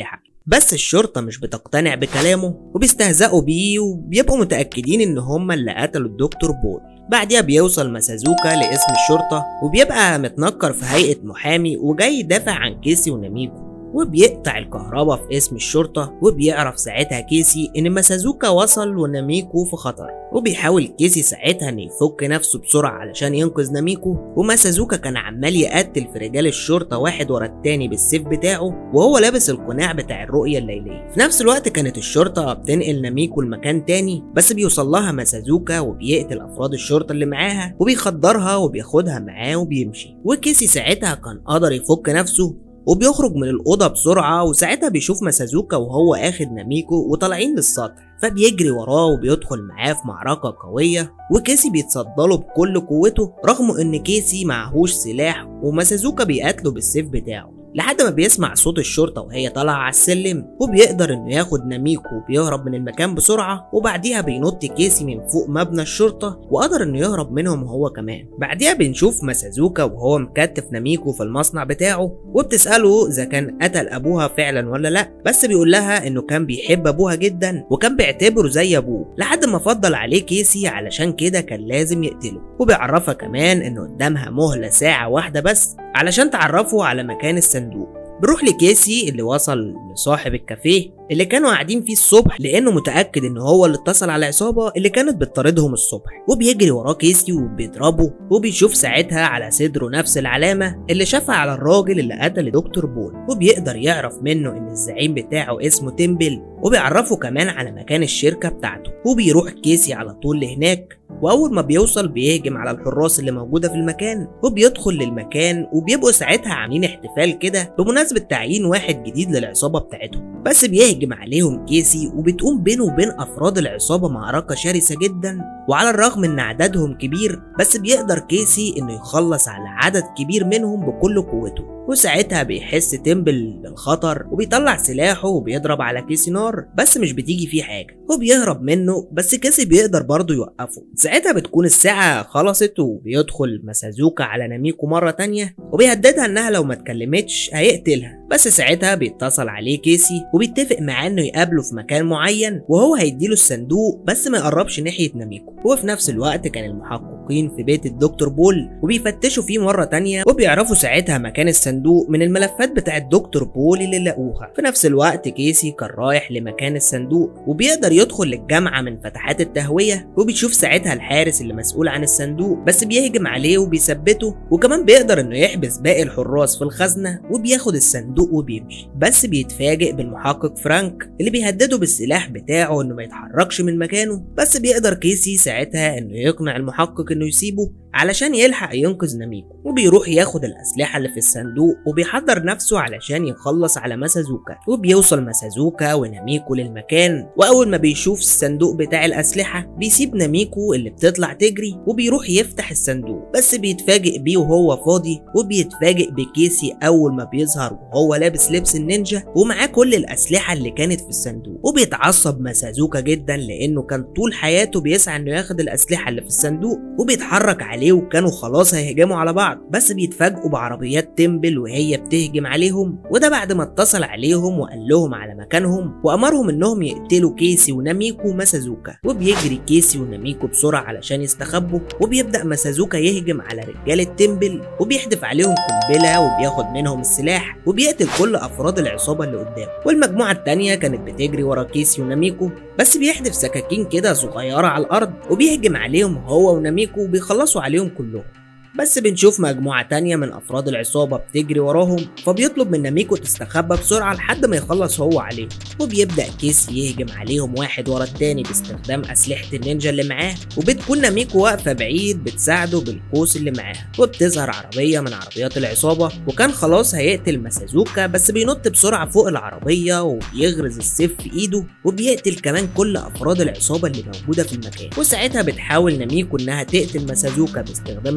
بس الشرطة مش بتقتنع بكلامه وبيستهزئوا بيه وبيبقوا متأكدين إن هما اللي قتلوا الدكتور بول بعدها بيوصل مسازوكا لاسم الشرطة وبيبقى متنكر في هيئة محامي وجاي يدافع عن كيسي وناميكو وبيقطع الكهرباء في اسم الشرطة وبيعرف ساعتها كيسي إن مسازوكا وصل وناميكو في خطر وبيحاول كيسي ساعتها إنه يفك نفسه بسرعة علشان ينقذ ناميكو وماسازوكا كان عمال يقتل في رجال الشرطة واحد ورا التاني بالسيف بتاعه وهو لابس القناع بتاع الرؤية الليلية في نفس الوقت كانت الشرطة بتنقل ناميكو لمكان تاني بس بيوصل لها ماسازوكا وبيقتل أفراد الشرطة اللي معاها وبيخدرها وبياخدها معاه وبيمشي وكيسي ساعتها كان قدر يفك نفسه وبيخرج من الأوضة بسرعة وساعتها بيشوف مسازوكا وهو اخد ناميكو وطالعين للسطح فبيجري وراه وبيدخل معاه في معركة قوية وكيسي بيتصدله بكل قوته رغم ان كيسي معهوش سلاح ومسازوكا بيقاتله بالسيف بتاعه لحد ما بيسمع صوت الشرطة وهي طالعة على السلم وبيقدر انه ياخد ناميكو وبيهرب من المكان بسرعة وبعديها بينط كيسي من فوق مبنى الشرطة وقدر انه يهرب منهم هو كمان بعديها بنشوف مسازوكا وهو مكتف ناميكو في المصنع بتاعه وبتسأله اذا كان قتل ابوها فعلا ولا لا بس بيقول لها انه كان بيحب ابوها جدا وكان بيعتبره زي ابوه لحد ما فضل عليه كيسي علشان كده كان لازم يقتله وبيعرفها كمان انه قدامها مهلة ساعة واحدة بس علشان تعرفه على مكان الصندوق بروح لكيسي اللي وصل لصاحب الكافيه اللي كانوا قاعدين فيه الصبح لانه متاكد ان هو اللي اتصل على العصابه اللي كانت بتطاردهم الصبح وبيجري وراه كيسي وبيضربه وبيشوف ساعتها على صدره نفس العلامه اللي شافها على الراجل اللي قتل دكتور بول وبيقدر يعرف منه ان الزعيم بتاعه اسمه تيمبل وبيعرفه كمان على مكان الشركه بتاعته وبيروح كيسي على طول لهناك واول ما بيوصل بيهجم على الحراس اللي موجوده في المكان وبيدخل للمكان وبيبقوا ساعتها عاملين احتفال كده بمناسبه تعيين واحد جديد للعصابه بتاعتهم بس بيهجم عليهم كيسي وبتقوم بينه وبين افراد العصابه معركه شرسه جدا وعلى الرغم ان عددهم كبير بس بيقدر كيسي انه يخلص على عدد كبير منهم بكل قوته وساعتها بيحس تيمبل بالخطر وبيطلع سلاحه وبيضرب على كيسي نار بس مش بتيجي فيه حاجه هو بيهرب منه بس كيسي بيقدر برضه يوقفه ساعتها بتكون الساعه خلصت وبيدخل مسازوكا على ناميكو مره تانية وبيهددها انها لو ما اتكلمتش هيقتلها بس ساعتها بيتصل عليه كيسي وبيتفق معاه انه يقابله في مكان معين وهو هيديله الصندوق بس ما يقربش ناحيه ناميكو وفي نفس الوقت كان المحققين في بيت الدكتور بول وبيفتشوا فيه مره تانية وبيعرفوا ساعتها مكان الصندوق من الملفات بتاع الدكتور بول اللي لقوها في نفس الوقت كيسي كان رايح لمكان الصندوق وبيقدر يدخل للجامعه من فتحات التهويه وبيشوف ساعتها الحارس اللي مسؤول عن الصندوق بس بيهجم عليه وبيثبته وكمان بيقدر انه يحبس باقي الحراس في الخزنه وبياخد الصندوق وبيمشي بس بيتفاجئ بالمحقق فرانك اللي بيهدده بالسلاح بتاعه انه ما يتحركش من مكانه بس بيقدر كيسي ساعتها انه يقنع المحقق انه يسيبه علشان يلحق ينقذ ناميكو وبيروح ياخد الأسلحة اللي في الصندوق وبيحضر نفسه علشان يخلص على مسازوكا وبيوصل مسازوكا وناميكو للمكان وأول ما بيشوف الصندوق بتاع الأسلحة بيسيب ناميكو اللي بتطلع تجري وبيروح يفتح الصندوق بس بيتفاجئ بيه وهو فاضي وبيتفاجئ بكيسي أول ما بيظهر وهو لابس لبس النينجا ومعاه كل الأسلحة اللي كانت في الصندوق وبيتعصب مسازوكا جدا لأنه كان طول حياته بيسعى إنه ياخد الأسلحة اللي في الصندوق وبيتحرك عليه وكانوا خلاص هيهجموا على بعض بس بيتفاجئوا بعربيات تمبل وهي بتهجم عليهم وده بعد ما اتصل عليهم وقال لهم على مكانهم وأمرهم إنهم يقتلوا كيسي وناميكو ومسازوكا وبيجري كيسي وناميكو بسرعة علشان يستخبوا وبيبدأ مسازوكا يهجم على رجالة تمبل وبيحدف عليهم قنبلة وبياخد منهم السلاح وبيقتل كل أفراد العصابة اللي قدامه والمجموعة التانية كانت بتجري ورا كيسي وناميكو بس بيحدف سكاكين كده صغيرة على الأرض وبيهجم عليهم هو وناميكو وبيخلصوا عليهم كلهم بس بنشوف مجموعة تانية من أفراد العصابة بتجري وراهم فبيطلب من ناميكو تستخبى بسرعة لحد ما يخلص هو عليهم وبيبدأ كيس يهجم عليهم واحد ورا التاني باستخدام أسلحة النينجا اللي معاه وبتكون ناميكو واقفة بعيد بتساعده بالقوس اللي معاها وبتظهر عربية من عربيات العصابة وكان خلاص هيقتل مسازوكا بس بينط بسرعة فوق العربية وبيغرز السيف في إيده وبيقتل كمان كل أفراد العصابة اللي موجودة في المكان وساعتها بتحاول ناميكو إنها تقتل مسازوكا باستخدام القوس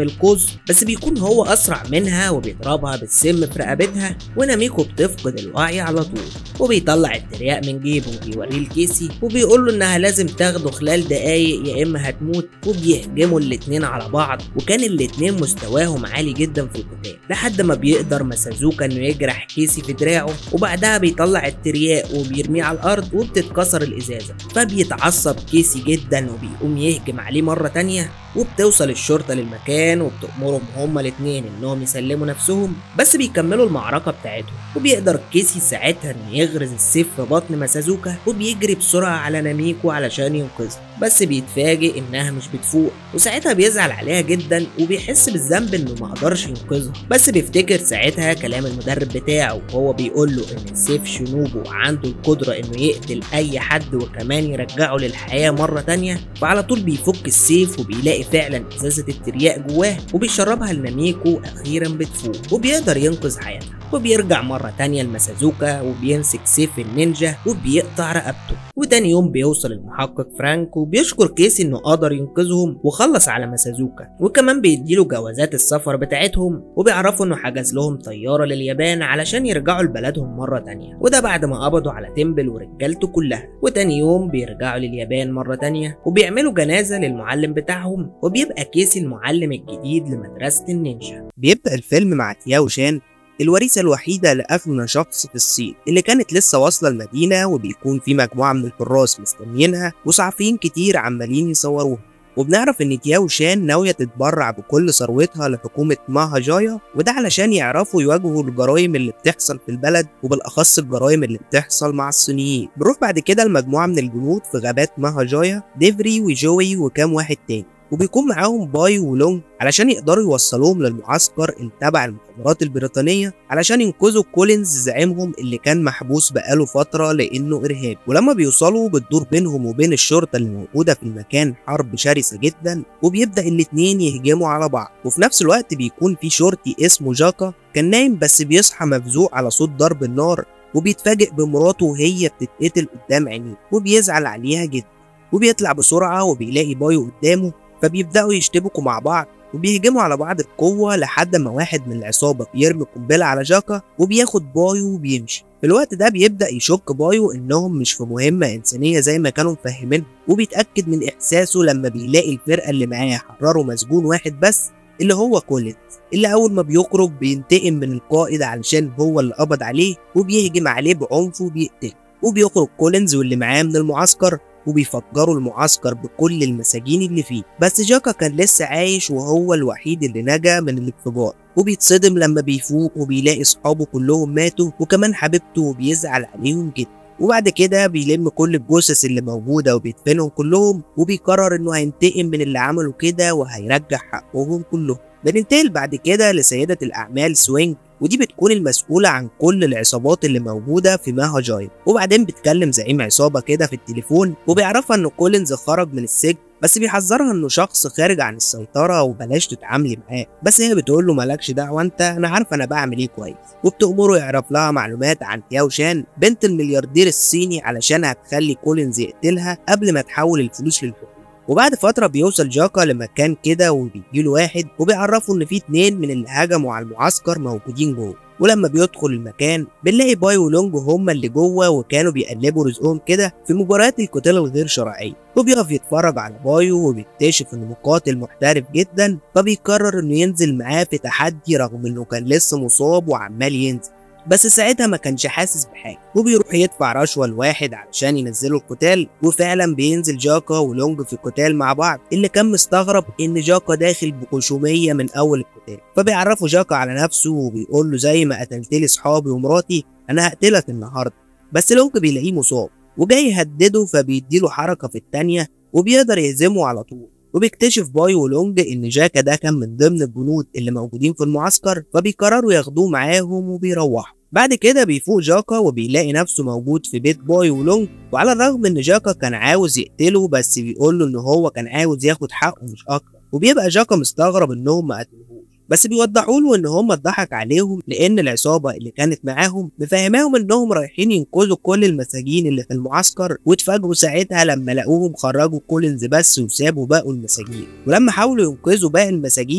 بس بيكون هو أسرع منها وبيضربها بالسم في رقبتها وناميكو بتفقد الوعي على طول وبيطلع الترياق من جيبه وبيوريه لكيسي وبيقول له إنها لازم تاخده خلال دقايق يا إما هتموت وبيهجموا الاتنين على بعض وكان الاتنين مستواهم عالي جدا في القتال لحد ما بيقدر مسازوكا إنه يجرح كيسي في دراعه وبعدها بيطلع الترياق وبيرميه على الأرض وبتتكسر الإزازة فبيتعصب كيسي جدا وبيقوم يهجم عليه مرة تانية وبتوصل الشرطة للمكان وبتأمرهم هما الاتنين انهم يسلموا نفسهم بس بيكملوا المعركة بتاعتهم وبيقدر كيسي ساعتها انه يغرز السيف في بطن مسازوكا وبيجري بسرعة على ناميكو علشان ينقذها بس بيتفاجئ انها مش بتفوق وساعتها بيزعل عليها جدا وبيحس بالذنب انه ما قدرش ينقذها بس بيفتكر ساعتها كلام المدرب بتاعه وهو بيقول له ان سيف شنوبو عنده القدرة انه يقتل اي حد وكمان يرجعه للحياة مرة تانية فعلى طول بيفك السيف وبيلاقي فعلا ازازة الترياق جواه وبيشربها لناميكو اخيرا بتفوق وبيقدر ينقذ حياتها وبيرجع مرة تانية لمسازوكا وبيمسك سيف النينجا وبيقطع رقبته وتاني يوم بيوصل المحقق فرانك وبيشكر كيسي انه قدر ينقذهم وخلص على مسازوكا وكمان بيديله جوازات السفر بتاعتهم وبيعرفوا انه حجز لهم طيارة لليابان علشان يرجعوا لبلدهم مرة تانية وده بعد ما قبضوا على تمبل ورجالته كلها وتاني يوم بيرجعوا لليابان مرة تانية وبيعملوا جنازة للمعلم بتاعهم وبيبقى كيسي المعلم الجديد لمدرسة النينجا بيبدأ الفيلم مع تياو شان الوريثة الوحيدة لأغنى شخص في الصين اللي كانت لسه واصلة المدينة وبيكون في مجموعة من الحراس مستنيينها وصحفيين كتير عمالين يصوروها وبنعرف إن تياو شان ناوية تتبرع بكل ثروتها لحكومة ماها جايا وده علشان يعرفوا يواجهوا الجرائم اللي بتحصل في البلد وبالأخص الجرائم اللي بتحصل مع الصينيين بنروح بعد كده المجموعة من الجنود في غابات ماها جايا ديفري وجوي وكام واحد تاني وبيكون معاهم باي ولونج علشان يقدروا يوصلوهم للمعسكر اللي تبع المخابرات البريطانية علشان ينقذوا كولينز زعيمهم اللي كان محبوس بقاله فترة لأنه إرهابي ولما بيوصلوا بتدور بينهم وبين الشرطة اللي موجودة في المكان حرب شرسة جدا وبيبدأ الاتنين يهجموا على بعض وفي نفس الوقت بيكون في شرطي اسمه جاكا كان نايم بس بيصحى مفزوع على صوت ضرب النار وبيتفاجئ بمراته وهي بتتقتل قدام عينيه وبيزعل عليها جدا وبيطلع بسرعة وبيلاقي بايو قدامه فبيبدأوا يشتبكوا مع بعض وبيهجموا على بعض بقوة لحد ما واحد من العصابة بيرمي قنبلة على جاكا وبياخد بايو وبيمشي في الوقت ده بيبدأ يشك بايو إنهم مش في مهمة إنسانية زي ما كانوا مفهمينها وبيتأكد من إحساسه لما بيلاقي الفرقة اللي معاه حرروا مسجون واحد بس اللي هو كولينز اللي أول ما بيخرج بينتقم من القائد علشان هو اللي قبض عليه وبيهجم عليه بعنف وبيقتله وبيخرج كولينز واللي معاه من المعسكر وبيفجروا المعسكر بكل المساجين اللي فيه بس جاكا كان لسه عايش وهو الوحيد اللي نجا من الانفجار وبيتصدم لما بيفوق وبيلاقي صحابه كلهم ماتوا وكمان حبيبته وبيزعل عليهم جدا وبعد كده بيلم كل الجثث اللي موجودة وبيدفنهم كلهم وبيقرر انه هينتقم من اللي عملوا كده وهيرجع حقهم كلهم بننتقل بعد كده لسيدة الأعمال سوينج ودي بتكون المسؤولة عن كل العصابات اللي موجودة في ماها جاي وبعدين بتكلم زعيم عصابة كده في التليفون وبيعرفها إن كولينز خرج من السجن بس بيحذرها إنه شخص خارج عن السيطرة وبلاش تتعاملي معاه بس هي بتقول له مالكش دعوة أنت أنا عارفة أنا بعمل إيه كويس وبتأمره يعرف لها معلومات عن تياو شان بنت الملياردير الصيني علشان هتخلي كولينز يقتلها قبل ما تحول الفلوس للحكومة وبعد فترة بيوصل جاكا لمكان كده وبيجيله واحد وبيعرفه إن في اتنين من اللي هجموا على المعسكر موجودين جوه ولما بيدخل المكان بنلاقي باي ولونج هما اللي جوه وكانوا بيقلبوا رزقهم كده في مباريات القتال الغير شرعية وبيقف يتفرج على بايو وبيكتشف انه مقاتل محترف جدا فبيقرر انه ينزل معاه في تحدي رغم انه كان لسه مصاب وعمال ينزل بس ساعتها ما كانش حاسس بحاجة وبيروح يدفع رشوة لواحد علشان ينزلوا القتال وفعلا بينزل جاكا ولونج في القتال مع بعض اللي كان مستغرب ان جاكا داخل بخشومية من اول القتال فبيعرفوا جاكا على نفسه وبيقول له زي ما قتلتلي صحابي ومراتي انا هقتلك النهاردة بس لونج بيلاقيه مصاب وجاي يهدده فبيديله حركة في التانية وبيقدر يهزمه على طول وبيكتشف باي ولونج ان جاكا ده كان من ضمن الجنود اللي موجودين في المعسكر فبيقرروا ياخدوه معاهم وبيروحوا بعد كده بيفوق جاكا وبيلاقي نفسه موجود في بيت باي ولونج وعلى الرغم ان جاكا كان عاوز يقتله بس بيقول له ان هو كان عاوز ياخد حقه مش اكتر وبيبقى جاكا مستغرب انهم ما قتلوهوش بس بيوضحوا له ان هم اتضحك عليهم لان العصابه اللي كانت معاهم مفهماهم انهم رايحين ينقذوا كل المساجين اللي في المعسكر واتفاجئوا ساعتها لما لقوهم خرجوا كولينز بس وسابوا باقوا المساجين ولما حاولوا ينقذوا باقي المساجين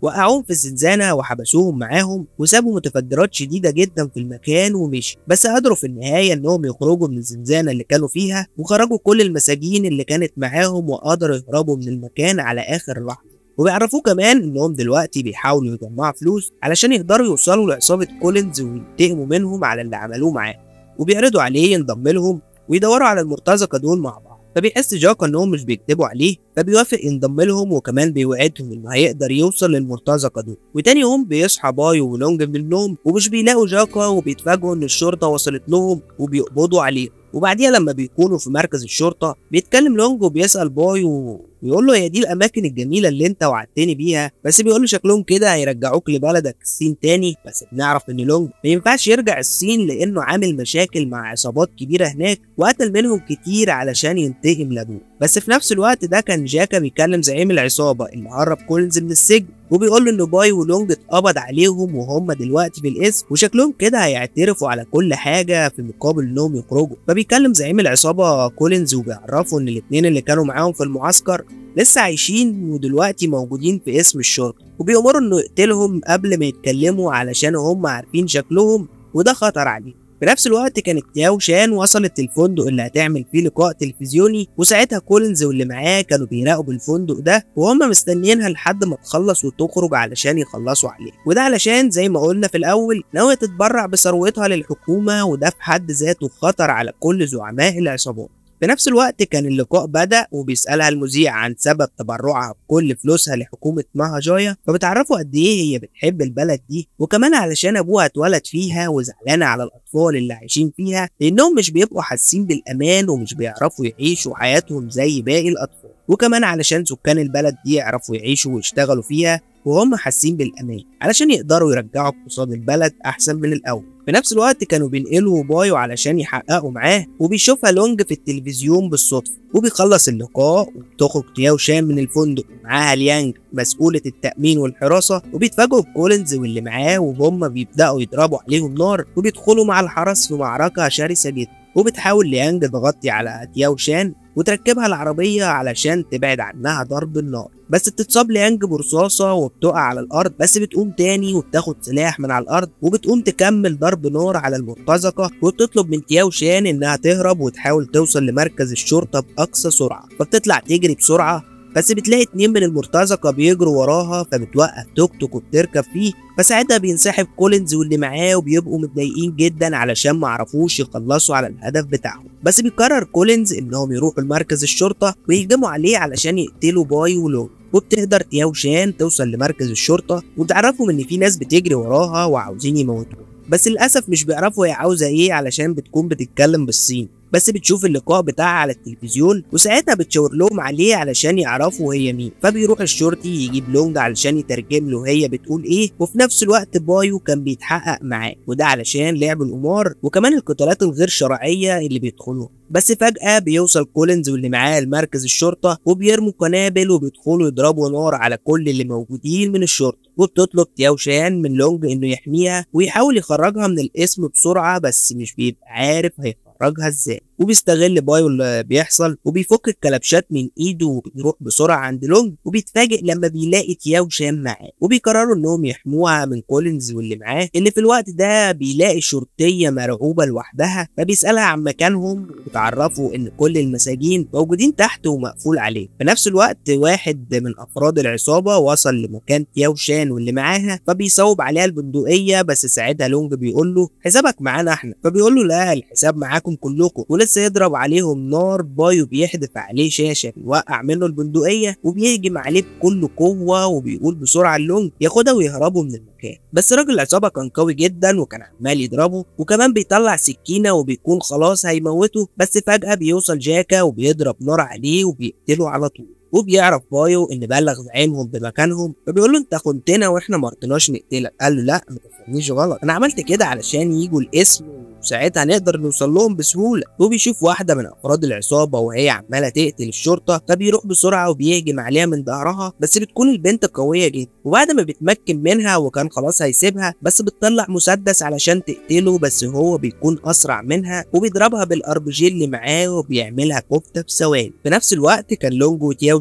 وقعوهم في الزنزانة وحبسوهم معاهم وسابوا متفجرات شديدة جدا في المكان ومشي بس قدروا في النهاية انهم يخرجوا من الزنزانة اللي كانوا فيها وخرجوا كل المساجين اللي كانت معاهم وقدروا يهربوا من المكان على آخر لحظة وبيعرفوه كمان انهم دلوقتي بيحاولوا يجمعوا فلوس علشان يقدروا يوصلوا لعصابة كولينز وينتقموا منهم على اللي عملوه معاه وبيعرضوا عليه ينضم لهم ويدوروا على المرتزقة دول مع بعض فبيحس جاكا انهم مش بيكتبوا عليه فبيوافق ينضم لهم وكمان بيوعدهم انه هيقدر يوصل للمرتزقة دول وتاني يوم بيصحى بايو ولونج من النوم ومش بيلاقوا جاكا وبيتفاجئوا ان الشرطة وصلت لهم وبيقبضوا عليه وبعديها لما بيكونوا في مركز الشرطة بيتكلم لونج وبيسأل بايو ويقول له هي دي الاماكن الجميله اللي انت وعدتني بيها بس بيقول له شكلهم كده هيرجعوك لبلدك الصين تاني بس بنعرف ان لونج ما ينفعش يرجع الصين لانه عامل مشاكل مع عصابات كبيره هناك وقتل منهم كتير علشان ينتقم لابوه بس في نفس الوقت ده كان جاكا بيكلم زعيم العصابه اللي هرب كولينز من السجن وبيقول له ان باي ولونج اتقبض عليهم وهم دلوقتي في الاسم وشكلهم كده هيعترفوا على كل حاجه في مقابل انهم يخرجوا فبيكلم زعيم العصابه كولينز وبيعرفوا ان الاتنين اللي كانوا معاهم في المعسكر لسه عايشين ودلوقتي موجودين في اسم الشرطة وبيأمروا انه يقتلهم قبل ما يتكلموا علشان هم عارفين شكلهم وده خطر عليه في نفس الوقت كانت تياو شان وصلت الفندق اللي هتعمل فيه لقاء تلفزيوني وساعتها كولينز واللي معاه كانوا بيراقبوا الفندق ده وهم مستنيينها لحد ما تخلص وتخرج علشان يخلصوا عليه وده علشان زي ما قلنا في الاول ناويه تتبرع بثروتها للحكومه وده في حد ذاته خطر على كل زعماء العصابات في نفس الوقت كان اللقاء بدأ وبيسألها المذيع عن سبب تبرعها بكل فلوسها لحكومة ماهاجايا فبتعرفوا قد إيه هي بتحب البلد دي وكمان علشان أبوها اتولد فيها وزعلانة على الأطفال اللي عايشين فيها لأنهم مش بيبقوا حاسين بالأمان ومش بيعرفوا يعيشوا حياتهم زي باقي الأطفال وكمان علشان سكان البلد دي يعرفوا يعيشوا ويشتغلوا فيها وهم حاسين بالأمان علشان يقدروا يرجعوا اقتصاد البلد أحسن من الأول في نفس الوقت كانوا بينقلوا بايو علشان يحققوا معاه وبيشوفها لونج في التلفزيون بالصدفة وبيخلص اللقاء وبتخرج تياو شان من الفندق ومعاها ليانج مسؤولة التأمين والحراسة وبيتفاجئوا بكولينز واللي معاه وهم بيبدأوا يضربوا عليهم نار وبيدخلوا مع الحرس في معركة شرسة جدا وبتحاول ليانج تغطي على تياو شان وتركبها العربية علشان تبعد عنها ضرب النار بس بتتصاب ليانج برصاصة وبتقع على الأرض بس بتقوم تاني وبتاخد سلاح من على الأرض وبتقوم تكمل ضرب نار على المرتزقة وبتطلب من تياو شان إنها تهرب وتحاول توصل لمركز الشرطة بأقصى سرعة فبتطلع تجري بسرعة بس بتلاقي اتنين من المرتزقة بيجروا وراها فبتوقف توك توك وبتركب فيه فساعتها بينسحب كولينز واللي معاه وبيبقوا متضايقين جدا علشان معرفوش يخلصوا على الهدف بتاعهم بس بيقرر كولينز انهم يروحوا لمركز الشرطة ويهجموا عليه علشان يقتلوا باي ولون وبتقدر تياو شان توصل لمركز الشرطة وبتعرفهم ان في ناس بتجري وراها وعاوزين يموتوها بس للأسف مش بيعرفوا هي عاوزة ايه علشان بتكون بتتكلم بالصين بس بتشوف اللقاء بتاعها على التلفزيون وساعتها بتشاور لهم عليه علشان يعرفوا هي مين فبيروح الشرطي يجيب لونج علشان يترجم له هي بتقول ايه وفي نفس الوقت بايو كان بيتحقق معاه وده علشان لعب القمار وكمان القتالات الغير شرعيه اللي بيدخلوها بس فجأة بيوصل كولينز واللي معاه لمركز الشرطة وبيرموا قنابل وبيدخلوا يضربوا نار على كل اللي موجودين من الشرطة وبتطلب تياو شان من لونج انه يحميها ويحاول يخرجها من الاسم بسرعة بس مش بيبقى عارف هيخرجها ازاي وبيستغل بايو اللي بيحصل وبيفك الكلبشات من ايده وبيروح بسرعه عند لونج وبيتفاجئ لما بيلاقي تياو شام معاه وبيقرروا انهم يحموها من كولينز واللي معاه اللي في الوقت ده بيلاقي شرطيه مرعوبه لوحدها فبيسالها عن مكانهم وتعرفوا ان كل المساجين موجودين تحت ومقفول عليه في نفس الوقت واحد من افراد العصابه وصل لمكان تياو شان واللي معاها فبيصوب عليها البندقيه بس ساعتها لونج بيقول له حسابك معانا احنا فبيقول له لا الحساب معاكم كلكم ولسه يضرب عليهم نار بايو بيحدف عليه شاشه بيوقع منه البندقيه وبيهجم عليه بكل قوه وبيقول بسرعه لونج ياخدها ويهربوا من المكان بس راجل العصابه كان قوي جدا وكان عمال يضربه وكمان بيطلع سكينه وبيكون خلاص هيموته بس فجاه بيوصل جاكا وبيضرب نار عليه وبيقتله على طول وبيعرف بايو ان بلغ زعيمهم بمكانهم فبيقول له انت خنتنا واحنا ما رضيناش نقتلك قال له لا ما تفهمنيش غلط انا عملت كده علشان يجوا الاسم وساعتها نقدر نوصل لهم بسهوله وبيشوف واحده من افراد العصابه وهي عماله تقتل الشرطه فبيروح بسرعه وبيهجم عليها من ظهرها بس بتكون البنت قويه جدا وبعد ما بيتمكن منها وكان خلاص هيسيبها بس بتطلع مسدس علشان تقتله بس هو بيكون اسرع منها وبيضربها بالار بي جي اللي معاه وبيعملها كفته في ثواني في نفس الوقت كان لونج وتياو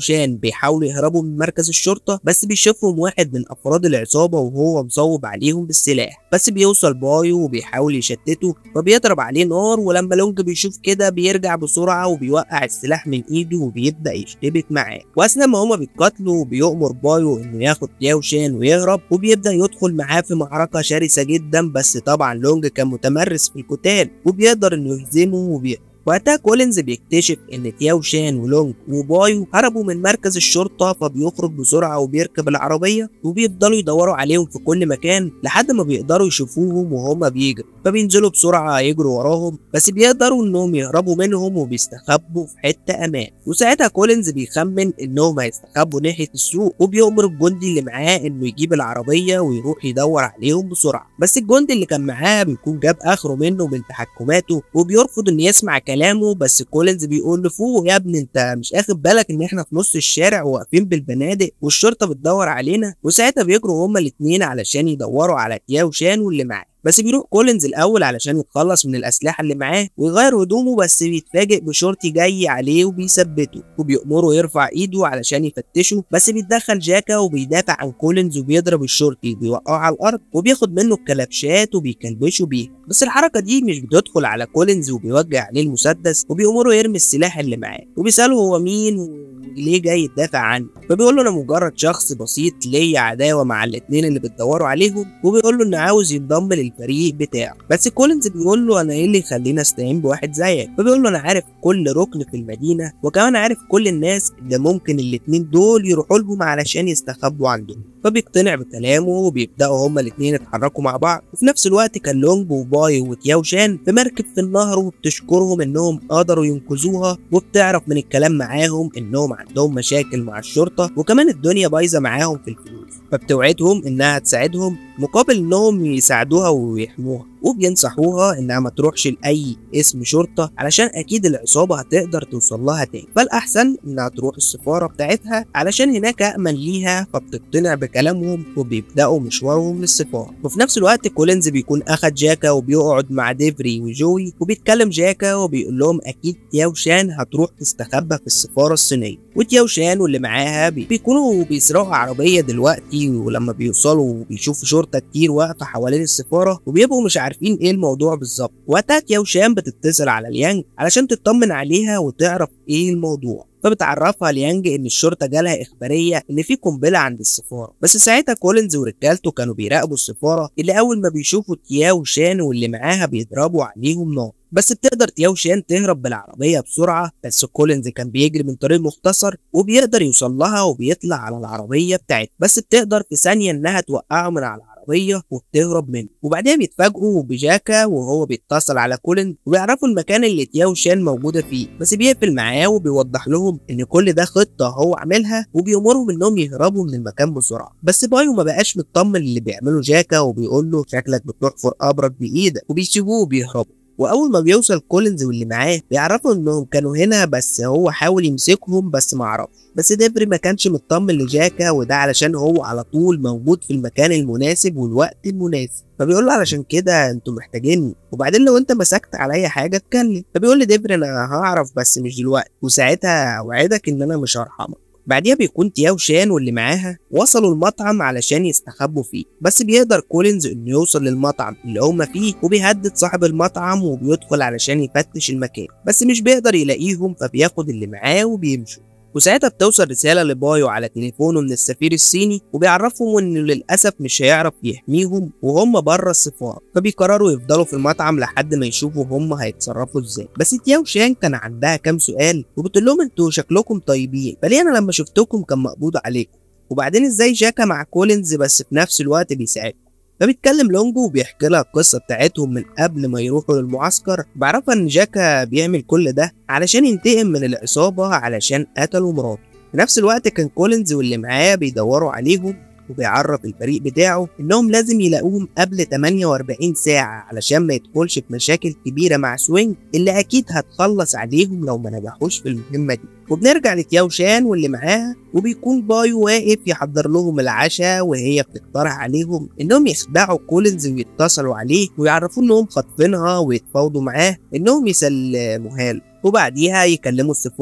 شان بيحاولوا يهربوا من مركز الشرطة بس بيشوفهم واحد من أفراد العصابة وهو مصوب عليهم بالسلاح بس بيوصل بايو وبيحاول يشتته فبيضرب عليه نار ولما لونج بيشوف كده بيرجع بسرعة وبيوقع السلاح من إيده وبيبدأ يشتبك معاه وأثناء ما هما بيتقاتلوا بيؤمر بايو إنه ياخد تياو شان ويهرب وبيبدأ يدخل معاه في معركة شرسة جدا بس طبعا لونج كان متمرس في القتال وبيقدر إنه يهزمه وبيقدر وقتها كولينز بيكتشف ان تياو شان ولونج وبايو هربوا من مركز الشرطة فبيخرج بسرعة وبيركب العربية وبيفضلوا يدوروا عليهم في كل مكان لحد ما بيقدروا يشوفوهم وهما بيجروا فبينزلوا بسرعة يجروا وراهم بس بيقدروا انهم يهربوا منهم وبيستخبوا في حتة امان وساعتها كولينز بيخمن انهم هيستخبوا ناحية السوق وبيأمر الجندي اللي معاه انه يجيب العربية ويروح يدور عليهم بسرعة بس الجندي اللي كان معاه بيكون جاب اخره منه من تحكماته وبيرفض انه يسمع كلامه بس كولينز بيقول له فوق يا ابني انت مش اخد بالك ان احنا في نص الشارع وواقفين بالبنادق والشرطه بتدور علينا وساعتها بيجروا هما الاتنين علشان يدوروا على تياو شان واللي معاه بس بيروح كولينز الاول علشان يتخلص من الاسلحه اللي معاه ويغير هدومه بس بيتفاجئ بشرطي جاي عليه وبيثبته وبيأمره يرفع ايده علشان يفتشه بس بيتدخل جاكا وبيدافع عن كولينز وبيضرب الشرطي وبيوقعه على الارض وبياخد منه الكلبشات وبيكلبشه بيها بس الحركه دي مش بتدخل على كولينز وبيوجه عليه المسدس وبيأمره يرمي السلاح اللي معاه وبيساله هو مين وليه جاي يدافع عنه فبيقول له انا مجرد شخص بسيط ليا عداوه مع الاتنين اللي بتدوروا عليهم وبيقول له انه عاوز ينضم للفريق بتاعه بس كولينز بيقول له انا ايه اللي يخليني استعين بواحد زيك فبيقول له انا عارف كل ركن في المدينه وكمان عارف كل الناس اللي ممكن الاتنين دول يروحوا لهم علشان يستخبوا عندهم فبيقتنع بكلامه وبيبداوا هما الاتنين يتحركوا مع بعض وفي نفس الوقت كان لونج وباي وتياو شان في مركب في النهر وبتشكرهم انهم قدروا ينقذوها وبتعرف من الكلام معاهم انهم عندهم مشاكل مع الشرطه وكمان الدنيا بايظه معاهم في الفلوس فبتوعدهم انها تساعدهم مقابل انهم يساعدوها ويحموها وبينصحوها انها ما تروحش لاي اسم شرطه علشان اكيد العصابه هتقدر توصل لها تاني فالاحسن انها تروح السفاره بتاعتها علشان هناك امن ليها فبتقتنع بكلامهم وبيبداوا مشوارهم للسفاره وفي نفس الوقت كولينز بيكون اخد جاكا وبيقعد مع ديفري وجوي وبيتكلم جاكا وبيقول لهم اكيد تياو شان هتروح تستخبى في السفاره الصينيه وتياو شان واللي معاها بي- بيكونوا بيسرقوا عربيه دلوقتي ولما بيوصلوا بيشوفوا شرطه كتير واقفه حوالين السفاره وبيبقوا مش عارفين ايه الموضوع بالظبط وقتها تياو شان بتتصل على ليانج علشان تطمن عليها وتعرف ايه الموضوع فبتعرفها ليانج ان الشرطه جالها اخباريه ان في قنبله عند السفاره بس ساعتها كولينز ورجالته كانوا بيراقبوا السفاره اللي اول ما بيشوفوا تياو شان واللي معاها بيضربوا عليهم نار بس بتقدر تياو شان تهرب بالعربيه بسرعه بس كولينز كان بيجري من طريق مختصر وبيقدر يوصل لها وبيطلع على العربيه بتاعتها بس بتقدر في ثانيه انها توقعه من على العربيه وبتهرب منه وبعدها بيتفاجئوا بجاكا وهو بيتصل على كولين وبيعرفوا المكان اللي تياو شان موجوده فيه بس بيقفل معاه وبيوضح لهم ان كل ده خطه هو عاملها وبيأمرهم انهم يهربوا من المكان بسرعه بس بايو ما بقاش مطمن اللي بيعمله جاكا وبيقول له شكلك بتحفر قبرك بايدك وبيسيبوه وبيهربوا واول ما بيوصل كولينز واللي معاه بيعرفوا انهم كانوا هنا بس هو حاول يمسكهم بس ما عرفش بس ديفري ما كانش مطمن لجاكا وده علشان هو على طول موجود في المكان المناسب والوقت المناسب فبيقول له علشان كده انتوا محتاجيني وبعدين لو انت مسكت عليا حاجه اتكلم فبيقول لديفري انا هعرف بس مش دلوقتي وساعتها اوعدك ان انا مش هرحمك بعديها بيكون تياو شان واللي معاها وصلوا المطعم علشان يستخبوا فيه بس بيقدر كولينز انه يوصل للمطعم اللي هما فيه وبيهدد صاحب المطعم وبيدخل علشان يفتش المكان بس مش بيقدر يلاقيهم فبياخد اللي معاه وبيمشوا وساعتها بتوصل رسالة لبايو على تليفونه من السفير الصيني وبيعرفهم انه للأسف مش هيعرف يحميهم وهم بره السفارة فبيقرروا يفضلوا في المطعم لحد ما يشوفوا هم هيتصرفوا ازاي بس تياو شان كان عندها كام سؤال وبتقول لهم انتوا شكلكم طيبين فليه انا لما شفتكم كان مقبوض عليكم وبعدين ازاي جاكا مع كولينز بس في نفس الوقت بيساعدكم فبيتكلم لونجو وبيحكي لها القصة بتاعتهم من قبل ما يروحوا للمعسكر بعرفها ان جاكا بيعمل كل ده علشان ينتقم من العصابة علشان قتلوا مراته في نفس الوقت كان كولينز واللي معاه بيدوروا عليهم وبيعرف الفريق بتاعه انهم لازم يلاقوهم قبل 48 ساعة علشان ما يدخلش في مشاكل كبيرة مع سوينج اللي اكيد هتخلص عليهم لو ما نجحوش في المهمة دي وبنرجع لتياو شان واللي معاها وبيكون بايو واقف يحضر لهم العشاء وهي بتقترح عليهم انهم يخدعوا كولينز ويتصلوا عليه ويعرفوه انهم خاطفينها ويتفاوضوا معاه انهم يسلموها له وبعديها يكلموا السفارة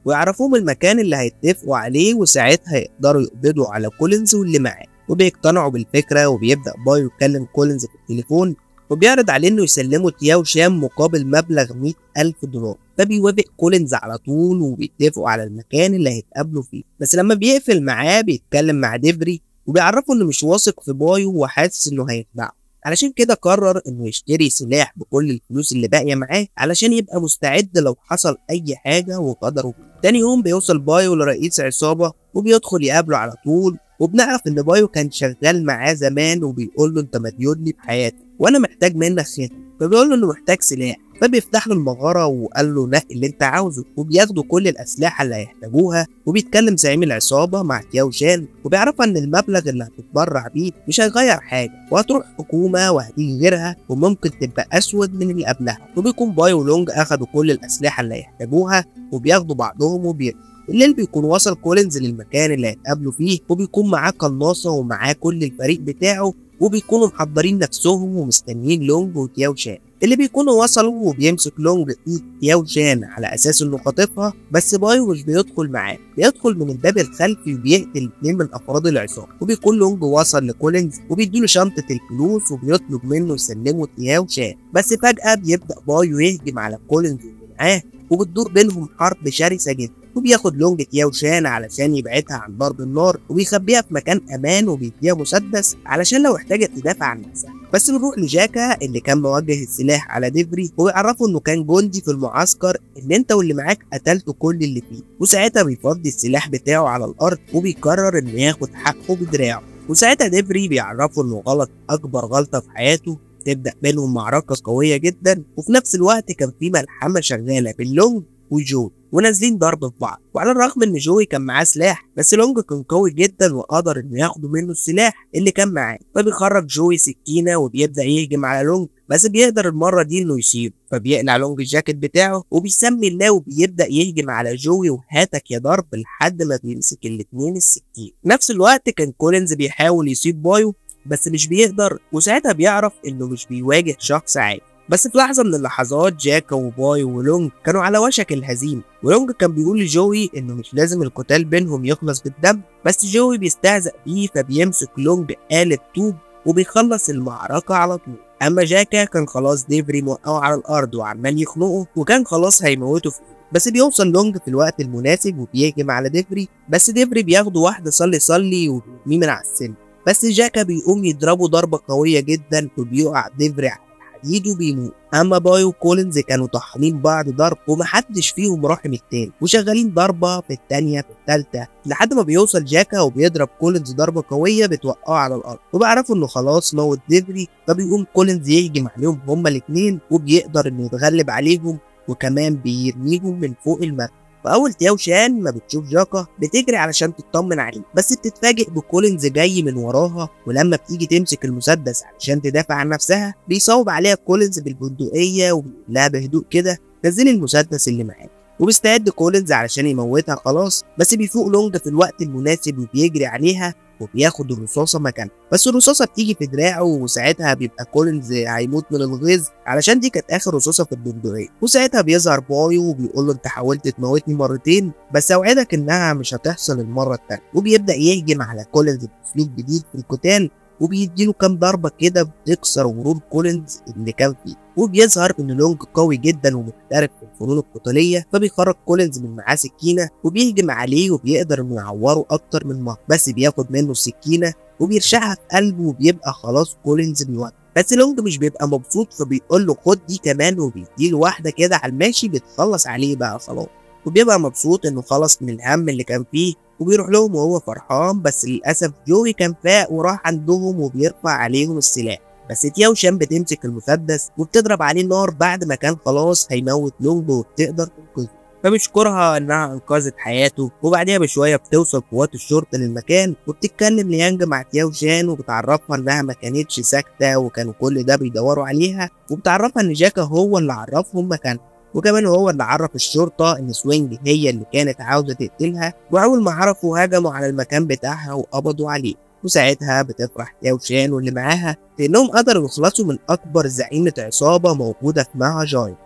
ويعرفوهم المكان اللي هيتفقوا عليه وساعتها يقدروا يقبضوا على كولينز واللي معاه وبيقتنعوا بالفكرة وبيبدأ بايو يكلم كولينز في التليفون وبيعرض عليه انه يسلمه تياو شام مقابل مبلغ 100 ألف دولار فبيوافق كولينز على طول وبيتفقوا على المكان اللي هيتقابلوا فيه بس لما بيقفل معاه بيتكلم مع ديفري وبيعرفه انه مش واثق في بايو وحاسس انه هيخدعه علشان كده قرر انه يشتري سلاح بكل الفلوس اللي باقيه معاه علشان يبقى مستعد لو حصل اي حاجه وقدره تاني يوم بيوصل بايو لرئيس عصابه وبيدخل يقابله على طول وبنعرف ان بايو كان شغال معاه زمان وبيقول له انت مديون لي بحياتك وانا محتاج منك خدمه فبيقول له انه محتاج سلاح فبيفتح له المغاره وقال له نقي اللي انت عاوزه وبياخدوا كل الاسلحه اللي هيحتاجوها وبيتكلم زعيم العصابه مع تياو شان وبيعرفها ان المبلغ اللي هتتبرع بيه مش هيغير حاجه وهتروح حكومه وهتيجي غيرها وممكن تبقى اسود من اللي قبلها وبيكون بايو ولونج اخدوا كل الاسلحه اللي هيحتاجوها وبياخدوا بعضهم وبيرجعوا الليل بيكون وصل كولينز للمكان اللي هيتقابلوا فيه وبيكون معاه قناصة ومعاه كل الفريق بتاعه وبيكونوا محضرين نفسهم ومستنيين لونج وتياو شان اللي بيكونوا وصلوا وبيمسك لونج ايد تياو شان على اساس انه خاطفها بس بايو مش بيدخل معاه بيدخل من الباب الخلفي وبيقتل اتنين من افراد العصابه وبيكون لونج وصل لكولينز وبيديله شنطه الفلوس وبيطلب منه يسلمه تياو شان بس فجاه بيبدا بايو يهجم على كولينز واللي معاه وبتدور بينهم حرب شرسه جدا وبياخد لونج تياو شان علشان يبعدها عن ضرب النار وبيخبيها في مكان امان وبيديها مسدس علشان لو احتاجت تدافع عن نفسها بس بنروح لجاكا اللي كان موجه السلاح على ديفري وبيعرفه انه كان جندي في المعسكر ان انت واللي معاك قتلتوا كل اللي فيه وساعتها بيفضي السلاح بتاعه على الارض وبيقرر انه ياخد حقه بدراعه وساعتها ديفري بيعرفه انه غلط اكبر غلطه في حياته تبدا بينهم معركه قويه جدا وفي نفس الوقت كان في ملحمه شغاله بين لونج وجو ونازلين ضرب في بعض وعلى الرغم ان جوي كان معاه سلاح بس لونج كان قوي جدا وقدر انه ياخدوا منه السلاح اللي كان معاه فبيخرج جوي سكينه وبيبدا يهجم على لونج بس بيقدر المره دي انه يصيب فبيقلع لونج الجاكيت بتاعه وبيسمي الله وبيبدا يهجم على جوي وهاتك يا ضرب لحد ما بيمسك الاتنين السكين نفس الوقت كان كولينز بيحاول يصيب بايو بس مش بيقدر وساعتها بيعرف انه مش بيواجه شخص عادي بس في لحظة من اللحظات جاكا وباي ولونج كانوا على وشك الهزيمة ولونج كان بيقول لجوي انه مش لازم القتال بينهم يخلص بالدم بس جوي بيستهزأ بيه فبيمسك لونج آلة طوب وبيخلص المعركة على طول اما جاكا كان خلاص ديفري موقعه على الارض وعمال يخنقه وكان خلاص هيموته في ايده بس بيوصل لونج في الوقت المناسب وبيهجم على ديفري بس ديفري بياخده واحدة صلي صلي وبيرميه من على السن بس جاكا بيقوم يضربه ضربة قوية جدا وبيقع ديفري على الحديد وبيموت اما باي وكولينز كانوا طحنين بعض ضرب ومحدش فيهم راحم التاني وشغالين ضربة في التانية في التالتة لحد ما بيوصل جاكا وبيضرب كولينز ضربة قوية بتوقعه على الأرض وبيعرفوا إنه خلاص موت ديفري فبيقوم كولينز يهجم عليهم هما الاتنين وبيقدر إنه يتغلب عليهم وكمان بيرميهم من فوق المركب فأول تياو شان ما بتشوف جاكا بتجري علشان تطمن عليه بس بتتفاجئ بكولينز جاي من وراها ولما بتيجي تمسك المسدس علشان تدافع عن نفسها بيصوب عليها كولينز بالبندقية وبيقول لها بهدوء كده نزلي المسدس اللي معاك وبيستعد كولينز علشان يموتها خلاص بس بيفوق لونج في الوقت المناسب وبيجري عليها وبياخد الرصاصة مكانها بس الرصاصة بتيجي في دراعه وساعتها بيبقى كولينز هيموت من الغيظ علشان دي كانت آخر رصاصة في البندقية وساعتها بيظهر بايو وبيقول له أنت حاولت تموتني مرتين بس أوعدك إنها مش هتحصل المرة التانية وبيبدأ يهجم على كولينز بأسلوب جديد في القتال وبيديله كام ضربة كده بتكسر غرور كولينز اللي كان فيه وبيظهر ان لونج قوي جدا ومحترف في الفنون القتاليه فبيخرج كولينز من معاه سكينه وبيهجم عليه وبيقدر انه يعوره اكتر من مره بس بياخد منه السكينه وبيرشعها في قلبه وبيبقى خلاص كولينز بيوقف بس لونج مش بيبقى مبسوط فبيقول له خد دي كمان وبيديله واحده كده على الماشي بتخلص عليه بقى خلاص وبيبقى مبسوط انه خلص من الهم اللي كان فيه وبيروح لهم وهو فرحان بس للاسف جوي كان فاق وراح عندهم وبيرفع عليهم السلاح بس تياو شان بتمسك المسدس وبتضرب عليه نار بعد ما كان خلاص هيموت لونج وبتقدر تنقذه فبيشكرها انها انقذت حياته وبعدها بشويه بتوصل قوات الشرطه للمكان وبتتكلم ليانج مع تياو شان وبتعرفها انها ما كانتش ساكته وكانوا كل ده بيدوروا عليها وبتعرفها ان جاكا هو اللي عرفهم مكانها وكمان هو اللي عرف الشرطة إن سوينج هي اللي كانت عاوزة تقتلها وأول ما عرفوا هجموا على المكان بتاعها وقبضوا عليه وساعتها بتفرح تياو شان واللي معاها لأنهم قدروا يخلصوا من أكبر زعيمة عصابة موجودة في ماها جاي